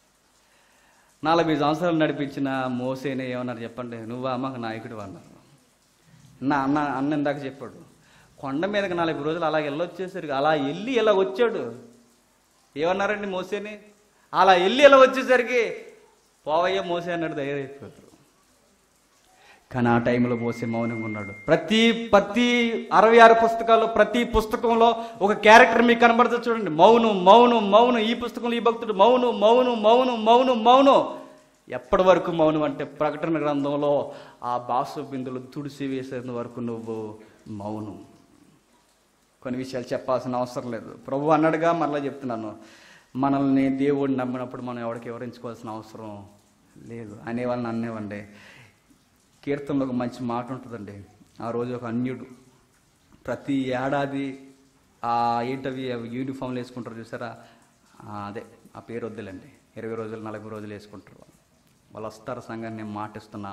నలభై సంవత్సరాలు నడిపించిన మోసేనే ఏమన్నారు చెప్పండి నువ్వా మాకు నాయకుడు అన్నారు నా అన్న అన్న ఇందాక చెప్పాడు కొండ మీదకి నలభై రోజులు అలా వెళ్ళొచ్చేసరికి అలా వెళ్ళి ఇలా వచ్చాడు ఏమన్నారండి మోసేని అలా వెళ్ళి ఇలా వచ్చేసరికి పోవయ్య మోసే అన్నాడు ధైర్యమైపోయారు కానీ ఆ టైంలో మోసే మౌనంగా ఉన్నాడు ప్రతి ప్రతి అరవై ఆరు పుస్తకాల్లో ప్రతి పుస్తకంలో ఒక క్యారెక్టర్ మీకు కనబడుతుంది చూడండి మౌనం మౌనం మౌనం ఈ పుస్తకంలో ఈ భక్తుడు మౌనం మౌనం మౌనం మౌనం మౌనం ఎప్పటి వరకు మౌనం అంటే ప్రకటన గ్రంథంలో ఆ బాసు బిందులు తుడిసి వేసేంత వరకు నువ్వు మౌనం కొన్ని విషయాలు చెప్పాల్సిన అవసరం లేదు ప్రభు అన్నాడుగా మరలా చెప్తున్నాను మనల్ని దేవుడిని నమ్మినప్పుడు మనం ఎవరికి వివరించుకోవాల్సిన అవసరం లేదు అనేవాళ్ళని అనేవండి కీర్తనలో ఒక మంచి మాట ఉంటుందండి ఆ రోజు ఒక అన్యుడు ప్రతి ఏడాది ఆ ఏంటవి అవి యూనిఫామ్లు వేసుకుంటారు చూసారా ఆ, అదే ఆ పేరు వద్దులేండి ఇరవై రోజులు నలభై రోజులు వేసుకుంటారు వాళ్ళు. వాళ్ళు వస్తారు సంఘాన్ని నేను మాటిస్తున్నా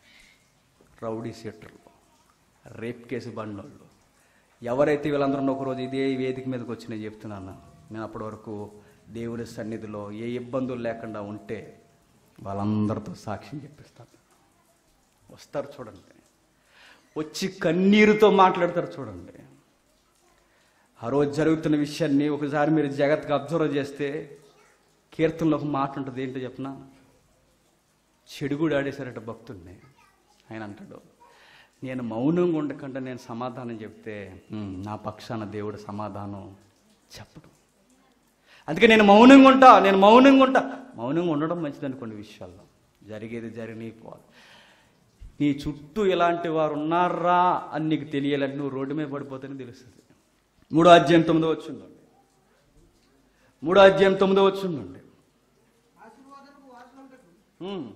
రౌడీ సీటర్లు రేప్ కేసు బండ్లోళ్ళు ఎవరైతే వీళ్ళందరూ ఒకరోజు ఇదే వేదిక మీదకి వచ్చి నేను చెప్తున్నాను నేను అప్పటి వరకు దేవుని సన్నిధిలో ఏ ఇబ్బందులు లేకుండా ఉంటే వాళ్ళందరితో సాక్ష్యం చెప్పిస్తాను వస్తారు చూడండి వచ్చి కన్నీరుతో మాట్లాడతారు చూడండి ఆ రోజు జరుగుతున్న విషయాన్ని ఒకసారి మీరు జాగ్రత్తగా అబ్జర్వ్ చేస్తే కీర్తనలో ఒక మాట ఉంటుంది ఏంటో చెప్పనా చెడుగుడు ఆడేశారట భక్తుడిని ఆయన అంటాడు నేను మౌనంగా ఉండకుండా నేను సమాధానం చెప్తే "ఉమ్, నా పక్షాన దేవుడు సమాధానం చెప్పడు అందుకే నేను మౌనంగా ఉంటా నేను మౌనంగా ఉంటా మౌనంగా ఉండడం మంచిదని కొన్ని విషయాల్లో జరిగేది జరిగినాయి పోవాలి నీ చుట్టూ ఇలాంటి వారు ఉన్నారా అని నీకు తెలియాలంటే నువ్వు రోడ్డు మీద పడిపోతేనే తెలుస్తుంది మూడో అధ్యాయం తొమ్మిదో వచ్చిందండి మూడో అధ్యాయం తొమ్మిదో వచ్చిందండి ఉమ్.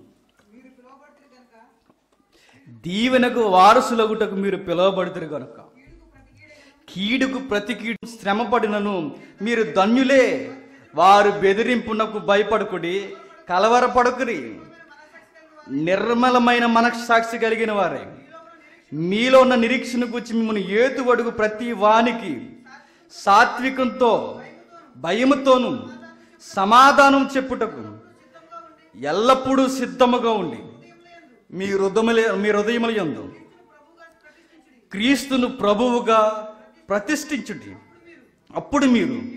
దీవెనకు వారసులగుటకు మీరు పిలువబడుతురు కనుక కీడుకు ప్రతి కీడు శ్రమపడినను మీరు ధన్యులే వారు బెదిరింపునకు భయపడుకుడి కలవరపడుకురి నిర్మలమైన మనస్సాక్షి కలిగిన వారే మీలో ఉన్న నిరీక్షణ గురించి మిమ్మల్ని ఏతువడుగు ప్రతి వానికి సాత్వికంతో భయముతోను సమాధానం చెప్పుటకు ఎల్లప్పుడూ సిద్ధముగా ఉండి మీ హృదయముల మీ హృదయముల యందు క్రీస్తును ప్రభువుగా ప్రతిష్ఠించుడి అప్పుడు మీరు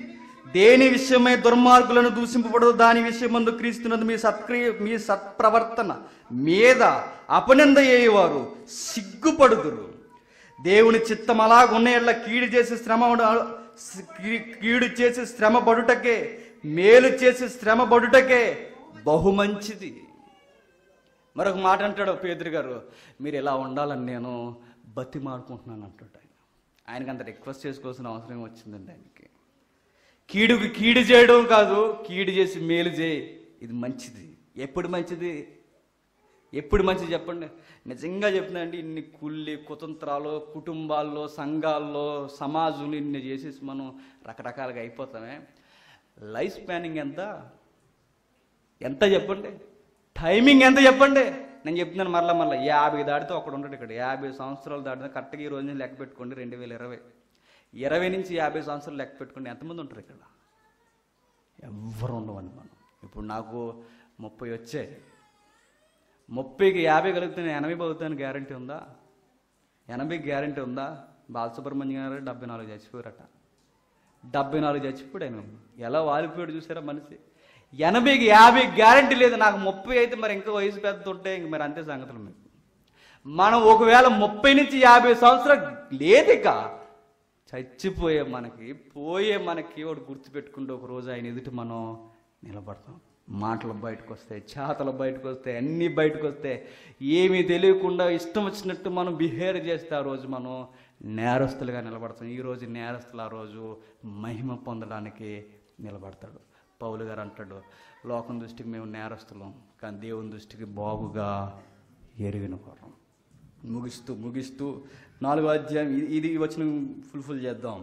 దేని విషయమై దుర్మార్గులను దూషింపబడదు దాని విషయమందు క్రీస్తునందు మీ సత్క్రియ మీ సత్ప్రవర్తన మీద అపనింద అయ్యేవారు సిగ్గుపడుదురు దేవుని చిత్తం అలాగున్నేళ్ల కీడు చేసి శ్రమ కీడు చేసి శ్రమ పడుటకే మేలు చేసి శ్రమ పడుటకే బహు మంచిది మరొక మాట అంటాడు పేదరి గారు మీరు ఇలా ఉండాలని నేను బతిమాడుకుంటున్నాను అంటాడు ఆయన ఆయనకి అంత రిక్వెస్ట్ చేసుకోవాల్సిన అవసరం వచ్చిందండి ఆయనకి కీడుకి కీడు చేయడం కాదు కీడు చేసి మేలు చేయి ఇది మంచిది ఎప్పుడు మంచిది ఎప్పుడు మంచిది చెప్పండి నిజంగా చెప్తున్నాండి ఇన్ని కుళ్ళి కుతంత్రాలు కుటుంబాల్లో సంఘాల్లో సమాజంలో ఇన్ని చేసేసి మనం రకరకాలుగా అయిపోతామే లైఫ్ స్పానింగ్ ఎంత ఎంత చెప్పండి టైమింగ్ ఎంత చెప్పండి నేను చెప్తున్నాను మరలా మరలా యాభై దాటితే ఒకడు ఉంటాడు ఇక్కడ యాభై సంవత్సరాలు దాటితే కరెక్ట్గా ఈ రోజు నుంచి లెక్క పెట్టుకోండి రెండు వేల ఇరవై ఇరవై నుంచి యాభై సంవత్సరాలు లెక్క పెట్టుకోండి ఎంతమంది ఉంటారు ఇక్కడ ఎవ్వరు ఉండవండి మనం ఇప్పుడు నాకు ముప్పై వచ్చాయి ముప్పైకి యాభై కలిగితే నేను ఎనభై అవుతాను గ్యారంటీ ఉందా ఎనభై గ్యారంటీ ఉందా బాలసుబ్రహ్మణ్యం గారు డెబ్బై నాలుగు చచ్చిపోయారట డెబ్బై నాలుగు చచ్చిపోయాడు ఆయన ఎలా వాలిపోయాడు చూసారా మనిషి ఎనభైకి యాభై గ్యారంటీ లేదు నాకు ముప్పై అయితే మరి ఇంకా వయసు పెద్ద ఉంటే ఇంక మరి అంతే సంగతులు మీకు మనం ఒకవేళ ముప్పై నుంచి యాభై సంవత్సరాలు లేదిక చచ్చిపోయే మనకి పోయే మనకి ఒకటి గుర్తుపెట్టుకుంటూ ఒక రోజు ఆయన ఎదుటి మనం నిలబడతాం మాటలు బయటకు వస్తాయి చేతలు బయటకు వస్తాయి అన్నీ బయటకు వస్తాయి ఏమీ తెలియకుండా ఇష్టం వచ్చినట్టు మనం బిహేవ్ చేస్తే ఆ రోజు మనం నేరస్తులుగా నిలబడతాం ఈ రోజు నేరస్తులు ఆ రోజు మహిమ పొందడానికి నిలబడతాడు పౌలు గారు అంటాడు లోకం దృష్టికి మేము నేరస్తులం కానీ దేవుని దృష్టికి బాగుగా ఎరిగిన వారం ముగిస్తూ ముగిస్తూ నాలుగో అధ్యాయం ఇది- ఇది వచ్చిన ఫుల్ఫిల్ చేద్దాం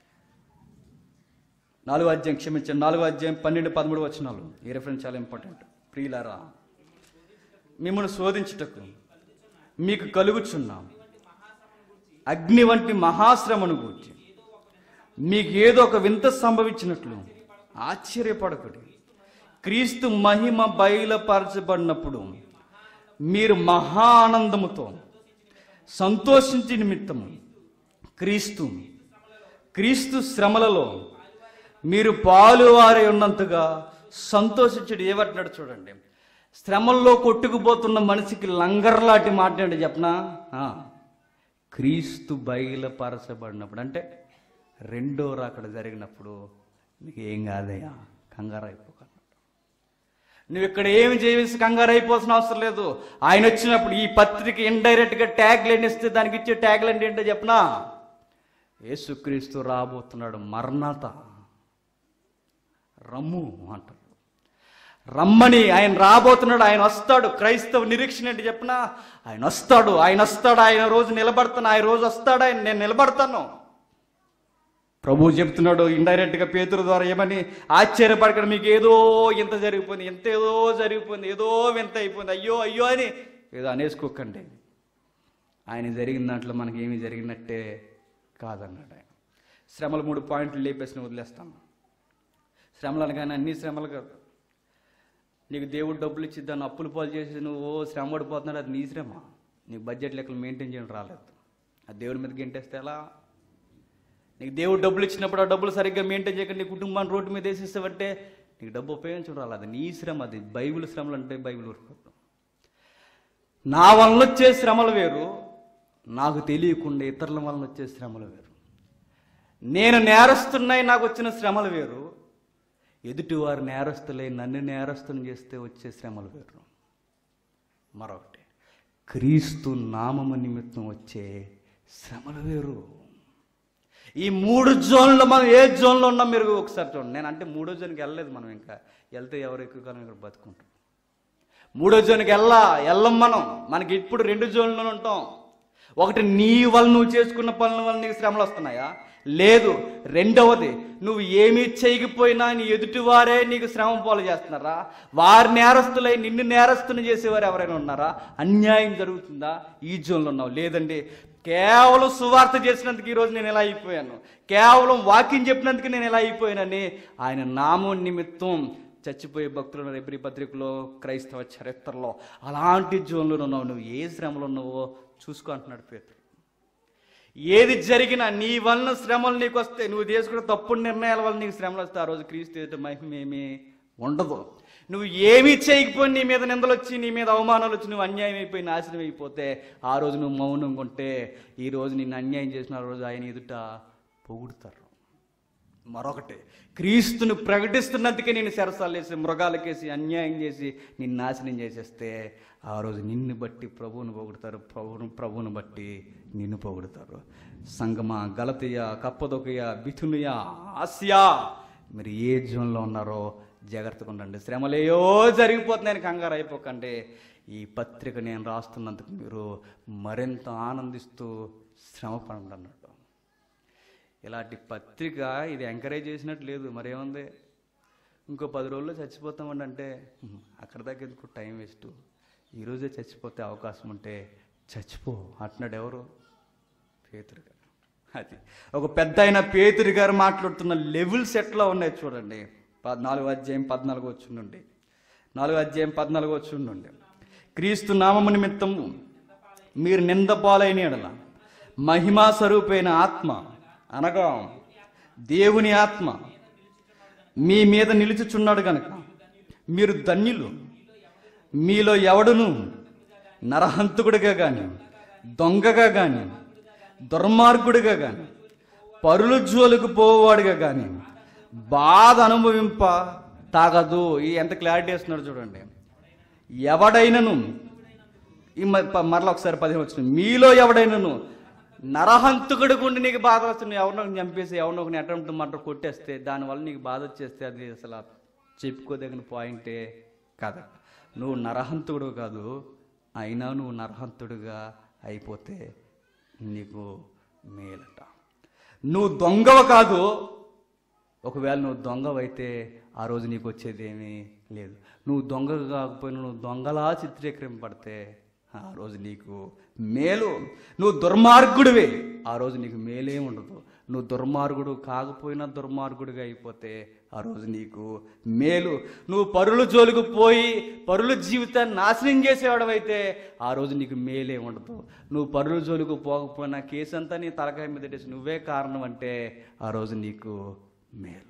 నాలుగో అధ్యాయం క్షమించండి నాలుగో అధ్యాయం పన్నెండు పదమూడు వచనాలు ఈ రెఫరెన్స్ చాలా ఇంపార్టెంట్ ప్రియులారా మిమ్మల్ని శోధించుటకు మీకు కలుగుచున్నాం అగ్ని వంటి మహాశ్రమను గూర్చి మీకు ఏదో ఒక వింత సంభవించినట్లు ఆశ్చర్యపడకుడి క్రీస్తు మహిమ బయలుపరచబడినప్పుడు మీరు మహా ఆనందముతో సంతోషించి నిమిత్తము క్రీస్తు క్రీస్తు శ్రమలలో మీరు పాలువారై ఉన్నంతగా సంతోషించుడు ఏమంటున్నాడు చూడండి శ్రమల్లో కొట్టుకుపోతున్న మనిషికి లంగర్లాంటి మాట్లాడి చెప్పనా ఆ, క్రీస్తు బయలుపరచబడినప్పుడు అంటే రెండో రాకడ జరిగినప్పుడు నీకు ఏం కాదయ్యా కంగారు అయిపోకన్నాడు నువ్వు ఇక్కడ ఏమి చేసి కంగారు అయిపోవాల్సిన అవసరం లేదు ఆయన వచ్చినప్పుడు ఈ పత్రిక ఇండైరెక్ట్ గా ట్యాగ్ లైన్ ఇస్తే దానికి ఇచ్చే ట్యాగ్ లైన్ ఏంటో చెప్పనా యేసుక్రీస్తు రాబోతున్నాడు మర్నాత రమ్ము అంటారు రమ్మని ఆయన రాబోతున్నాడు ఆయన వస్తాడు క్రైస్తవ నిరీక్షణ ఏంటి చెప్పనా ఆయన వస్తాడు ఆయన వస్తాడు ఆయన రోజు నిలబడతాను ఆయన రోజు వస్తాడు ఆయన నేను నిలబడతాను ప్రభు చెప్తున్నాడు ఇండైరెక్ట్ గా పేతురు ద్వారా ఏమని ఆశ్చర్యపడకండి మీకు ఏదో ఇంత జరిగిపోయింది ఎంత ఏదో జరిగిపోయింది ఏదో వింత అయిపోయింది అయ్యో అయ్యో అని ఏదో అనేసుకోకండి ఆయన జరిగిన దాంట్లో మనకి ఏమి జరిగినట్టే కాదన్నాడు ఆయన శ్రమలు మూడు పాయింట్లు లేపేసిన వదిలేస్తాను శ్రమలు అనగానే అన్ని శ్రమలు కాదు నీకు దేవుడు డబ్బులు ఇచ్చి దాన్ని అప్పులు పాలు చేసి నువ్వు ఓ శ్రమ పడిపోతున్నాడు అది నీ శ్రమ నీకు బడ్జెట్ లెక్కలు మెయింటైన్ చేయడం రాలేదు ఆ దేవుడి మీద గెంటేస్తే ఎలా నీకు దేవుడు డబ్బులు ఇచ్చినప్పుడు ఆ డబ్బులు సరిగ్గా మెయింటైన్ చేయకుండా నీ కుటుంబాన్ని రోడ్డు మీద వేసేస్తావంటే నీకు డబ్బు ఉపయోగించడం రాలేదు అది నీ శ్రమ అది బైబిల్ శ్రమలు అంటే బైబిల్ ఊరుకోదు నా వలన వచ్చే శ్రమలు వేరు నాకు తెలియకుండా ఇతరుల వలన వచ్చే శ్రమలు వేరు నేను నేరస్తున్నాయి నాకు వచ్చిన శ్రమలు వేరు ఎదుటివారు నేరస్తులై నన్ను నేరస్తుని చేస్తే వచ్చే శ్రమలు వేరు మరొకటి క్రీస్తు నామము నిమిత్తం వచ్చే శ్రమలు వేరు ఈ మూడు జోన్లో మనం ఏ జోన్లో ఉన్నాం మీరు ఒకసారి చూడండి నేను అంటే మూడో జోన్కి వెళ్ళలేదు మనం ఇంకా వెళ్తే ఎవరు ఎక్కువ కాలం ఇక్కడ బతుకుంటాం మూడో జోన్కి వెళ్ళా వెళ్ళం మనం మనకి ఇప్పుడు రెండు జోన్లో ఉంటాం ఒకటి నీ వల్ల నువ్వు చేసుకున్న పనుల వల్ల నీకు శ్రమలు వస్తున్నాయా లేదు రెండవది నువ్వు ఏమీ చేయకపోయినా నీ ఎదుటివారే నీకు శ్రమ పాలు చేస్తున్నారా వారి నేరస్తులై నిన్ను నేరస్తుని చేసేవారు ఎవరైనా ఉన్నారా అన్యాయం జరుగుతుందా ఈ జోన్లో ఉన్నావు లేదండి కేవలం సువార్త చేసినందుకు ఈరోజు నేను ఎలా అయిపోయాను కేవలం వాక్యం చెప్పినందుకు నేను ఎలా అయిపోయానని ఆయన నామం నిమిత్తం చచ్చిపోయే భక్తులను రేపటి పత్రికలో క్రైస్తవ చరిత్రలో అలాంటి జోన్లో ఉన్నావు నువ్వు ఏ శ్రమలో ఉన్నావో చూసుకో అంటున్నాడు పేతురు ఏది జరిగినా నీ వలన శ్రమలు నీకు వస్తే నువ్వు చేసుకున్న తప్పుడు నిర్ణయాల వల్ల నీకు శ్రమలు వస్తే ఆ రోజు క్రీస్తు ఎదుట మహిమ ఏమీ ఉండదు నువ్వు ఏమీ చేయకపోయి నీ మీద నిందలు వచ్చి నీ మీద అవమానాలు వచ్చి నువ్వు అన్యాయం అయిపోయి నాశనం అయిపోతే ఆ రోజు నువ్వు మౌనంగా ఉంటే ఈ రోజు నిన్ను అన్యాయం చేసిన ఆ రోజు ఆయన ఎదుట పొగుడుతారు మరొకటి క్రీస్తును ప్రకటిస్తున్నందుకే నేను సెరసాలేసి మృగాలకేసి అన్యాయం చేసి నిన్ను నాశనం చేసేస్తే ఆ రోజు నిన్ను బట్టి ప్రభువును పొగుడుతారు ప్రభువును ప్రభువును బట్టి నిన్ను పొగుడుతారు సంగమ గలతీయ కప్పదొకయ బిథునియ ఆసియా మీరు ఏ జోన్లో ఉన్నారో జాగ్రత్తగా ఉండండి శ్రమలేయో జరిగిపోతున్నాయని కంగారు అయిపోకండి ఈ పత్రిక నేను రాస్తున్నందుకు మీరు మరింత ఆనందిస్తూ శ్రమ పడండి అన్నట్టు ఇలాంటి పత్రిక ఇది ఎంకరేజ్ చేసినట్టు లేదు మరేముంది ఇంకో పది రోజుల్లో చచ్చిపోతామండి అంటే "హ్మ్, అక్కడ దాకా ఎందుకు టైం వేస్ట్ ఈరోజే చచ్చిపోతే అవకాశం ఉంటే చచ్చిపో అంటున్నాడు ఎవరు పేతురు గారు అది ఒక పెద్ద అయిన పేతురు గారు మాట్లాడుతున్న లెవెల్స్ ఎట్లా ఉన్నాయి చూడండి పద్నాలుగు అధ్యాయం పద్నాలుగు వచ్చుండండి నాలుగు అధ్యాయం పద్నాలుగు వచ్చుండండి క్రీస్తు నామము నిమిత్తము మీరు నిందపాలైన ఎడల మహిమా స్వరూపైన ఆత్మ అనగా దేవుని ఆత్మ మీ మీద నిలుచుచున్నాడు గనక మీరు ధన్యులు మీలో ఎవడును నరహంతకుడిగా కానీ దొంగగా కానీ దుర్మార్గుడిగా కానీ పరుల జోలికి పోవాడిగా కానీ బాధ అనుభవింప తాగదు ఈ ఎంత క్లారిటీ ఇస్తున్నాడు చూడండి ఎవడైనను ఈ మ- ప- మరలా ఒకసారి పదిహేను వచ్చింది మీలో ఎవడైనను నరహంతకుడు గుండి నీకు బాధ వస్తుంది ఎవరినో ఒకరిని చంపేసి ఎవరినో ఒకరిని అటెంప్ట్ మటర్ కొట్టేస్తే దానివల్ల నీకు బాధ వచ్చేస్తే అది అసలు చెప్పుకోదగిన పాయింటే కాదు నువ్వు నరహంతుడు కాదు అయినా నువ్వు నరహంతుడుగా అయిపోతే నీకు మేలట నువ్వు దొంగవ కాదు ఒకవేళ నువ్వు దొంగవైతే ఆ రోజు నీకు వచ్చేది ఏమీ లేదు నువ్వు దొంగ కాకపోయినా నువ్వు దొంగలా చిత్రీకరింపబడితే ఆ రోజు నీకు మేలు నువ్వు దుర్మార్గుడివే ఆ రోజు నీకు మేలే ఉండదు నువ్వు దుర్మార్గుడు కాకపోయినా దుర్మార్గుడిగా అయిపోతే ఆ రోజు నీకు మేలు నువ్వు పరుల జోలికి పోయి పరుల జీవితాన్ని నాశనం చేసేవాడవైతే ఆ రోజు నీకు మేలే ఉండదు నువ్వు పరుల జోలికి పోకపోయినా కేసు అంతా నీ తలకాయ మీద పెట్టేసి నువ్వే కారణం అంటే ఆ రోజు నీకు మేలు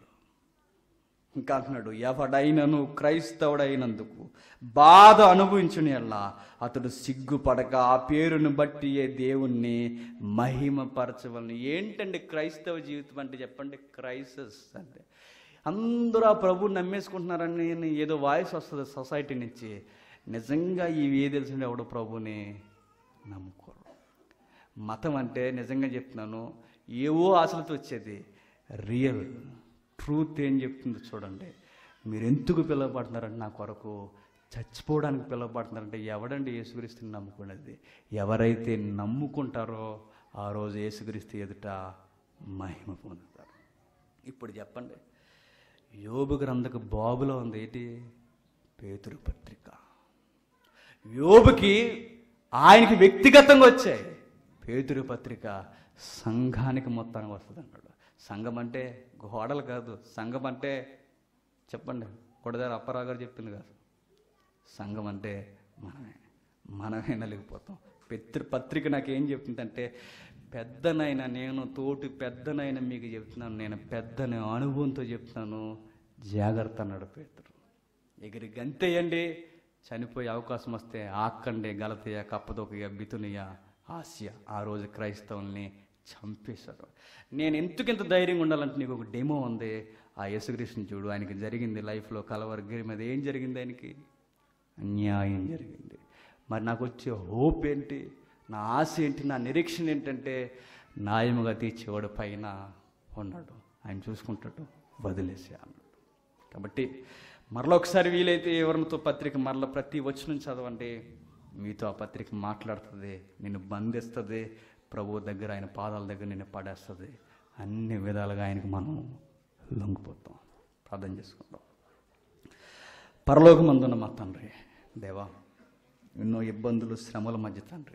ఇంకా అంటున్నాడు ఎవడైనను క్రైస్తవుడైనందుకు బాధ అనుభవించుని ఎల్లా అతడు సిగ్గుపడక ఆ పేరును బట్టి ఏ దేవుణ్ణి మహిమపరచవలని ఏంటండి క్రైస్తవ జీవితం అంటే చెప్పండి క్రైసస్ అంటే అందరూ ఆ ప్రభుని నమ్మేసుకుంటున్నారని ఏదో వాయిస్ వస్తుంది సొసైటీ నుంచి నిజంగా ఇవి ఏ తెలిసిన ఎవడో ప్రభుని నమ్ముకోరు మతం అంటే నిజంగా చెప్తున్నాను ఏవో ఆశలతో వచ్చేది రియల్ ట్రూత్ ఏం చెప్తుందో చూడండి మీరు ఎందుకు పిలువబడుతున్నారంటే నా కొరకు చచ్చిపోవడానికి పిలువబడుతున్నారంటే ఎవడండి యేసుక్రీస్తుని నమ్ముకునేది ఎవరైతే నమ్ముకుంటారో ఆ రోజు యేసుక్రీస్తు ఎదుట మహిమ పొందుతారు ఇప్పుడు చెప్పండి యోబు గ్రంథకు బాబులో ఉంది ఏంటి పేతురు పత్రిక యోబుకి ఆయనకి వ్యక్తిగతంగా వచ్చాయి పేతురు పత్రిక సంఘానికి మొత్తానికి వస్తుంది అన్నాడు సంఘం అంటే గోడలు కాదు సంఘం అంటే చెప్పండి కొడదారు అప్పారావు గారు చెప్పింది కాదు సంఘం అంటే మనమే మనమే నలిగిపోతాం పితృ పత్రిక నాకేం చెప్తుందంటే పెద్దనైనా నేను తోటి పెద్దనైనా మీకు చెప్తున్నాను నేను పెద్దని అనుభవంతో చెప్తున్నాను జాగ్రత్త అన్నాడు పేతురు ఎగిరి గంతేయండి చనిపోయే అవకాశం వస్తే ఆక్కండి గలతీయ కప్పదొకయ బితునియ ఆసియా ఆ రోజు క్రైస్తవుల్ని చంపేశారు నేను ఎందుకు ఇంత ధైర్యంగా ఉండాలంటే నీకు ఒక డెమో ఉంది ఆ యేసుకృష్ణ చూడు ఆయనకి జరిగింది లైఫ్లో కలవరగిరి మీద ఏం జరిగింది ఆయనకి అన్యాయం జరిగింది మరి నాకు వచ్చే హోప్ ఏంటి నా ఆశ ఏంటి నా నిరీక్షణ ఏంటంటే న్యాయముగా తీర్చేవాడు పైన ఉన్నాడు ఆయన చూసుకుంటాడు వదిలేసే అన్నాడు కాబట్టి మరలా ఒకసారి వీలైతే ఎవరితో పత్రిక మరలా ప్రతి వచనం చదవండి మీతో ఆ పత్రిక మాట్లాడుతుంది నిన్ను బంధిస్తుంది ప్రభు దగ్గర ఆయన పాదాల దగ్గర నిన్ను పడేస్తుంది అన్ని విధాలుగా ఆయనకు మనం లొంగిపోతాం ప్రార్థన చేసుకుంటాం పరలోకమందున్న మా తండ్రి దేవా ఎన్నో ఇబ్బందులు శ్రమల మధ్య తండ్రి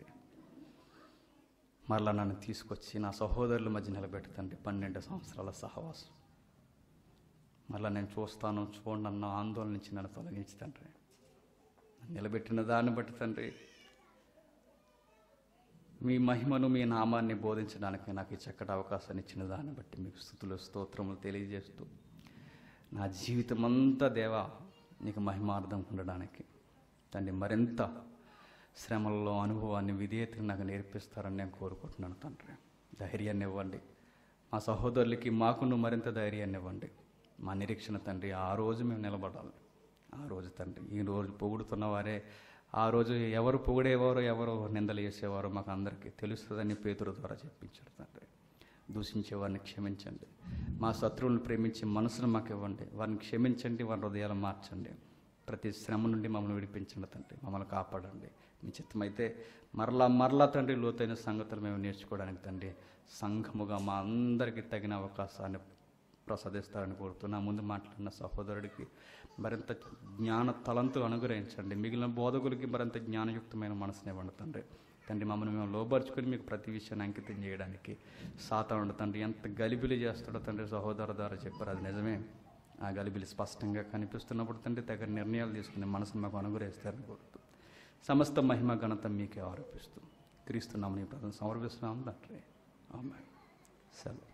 మరలా నన్ను తీసుకొచ్చి నా సహోదరుల మధ్య నిలబెట్టు తండ్రి పన్నెండు సంవత్సరాల సహవాసం మరలా నేను చూస్తాను చూడండి అన్న ఆందోళన నుంచి నన్ను తొలగించి తండ్రి నన్ను నిలబెట్టిన దాన్ని బట్టి తండ్రి మీ మహిమను మీ నామాన్ని బోధించడానికి నాకు ఈ చక్కటి అవకాశాన్ని ఇచ్చిన దాన్ని బట్టి మీకు స్థుతులు స్తోత్రములు తెలియజేస్తూ నా జీవితం అంతా దేవా నీకు మహిమార్థం ఉండడానికి తండ్రి మరింత శ్రమల్లో అనుభవాన్ని విధేయతను నాకు నేర్పిస్తారని నేను కోరుకుంటున్నాను తండ్రి ధైర్యాన్ని ఇవ్వండి మా సహోదరులకి మాకును మరింత ధైర్యాన్ని ఇవ్వండి మా నిరీక్షణ తండ్రి ఆ రోజు మేము నిలబడాలి ఆ రోజు తండ్రి ఈ రోజు పొగుడుతున్న వారే ఆ రోజు ఎవరు పొగిడేవారో ఎవరు నిందలు చేసేవారో మాకు అందరికీ తెలుస్తుందని పేతురు ద్వారా చెప్పించారు తండ్రి దూషించే వారిని క్షమించండి మా శత్రువులను ప్రేమించి మనసును మాకు ఇవ్వండి వారిని క్షమించండి వారి హృదయాలు మార్చండి ప్రతి శ్రమ నుండి మమ్మల్ని విడిపించండి తండ్రి మమ్మల్ని కాపాడండి మీ చిత్తమైతే మరలా మరలా తండ్రి లోతైన సంగతులు మేము నేర్చుకోవడానికి తండ్రి సంఘముగా మా అందరికీ తగిన అవకాశాన్ని ప్రసాదిస్తారని కోరుతూ నా ముందు మాట్లాడిన సహోదరుడికి మరింత జ్ఞాన తలంతు అనుగ్రహించండి మిగిలిన బోధకులకి మరింత జ్ఞానయుక్తమైన మనసుని ఇవ్వండి తండ్రి తండ్రి మమ్మల్ని మేము లోపరుచుకొని మీకు ప్రతి విషయాన్ని అంకితం చేయడానికి సాతానుడు తండ్రి ఎంత గలిబిలి చేస్తాడో తండ్రి సహోదరు ద్వారా చెప్పారు అది నిజమే ఆ గలిబిలి స్పష్టంగా కనిపిస్తున్నప్పుడు తండ్రి తగిన నిర్ణయాలు తీసుకుని మనసు మాకు అనుగ్రహిస్తారని కోరుతూ సమస్త మహిమ ఘనత మీకే ఆరోపిస్తూ క్రీస్తున్నామని ప్రధాన సమర్పిస్తున్నాము తండ్రి ఆమె సెలవు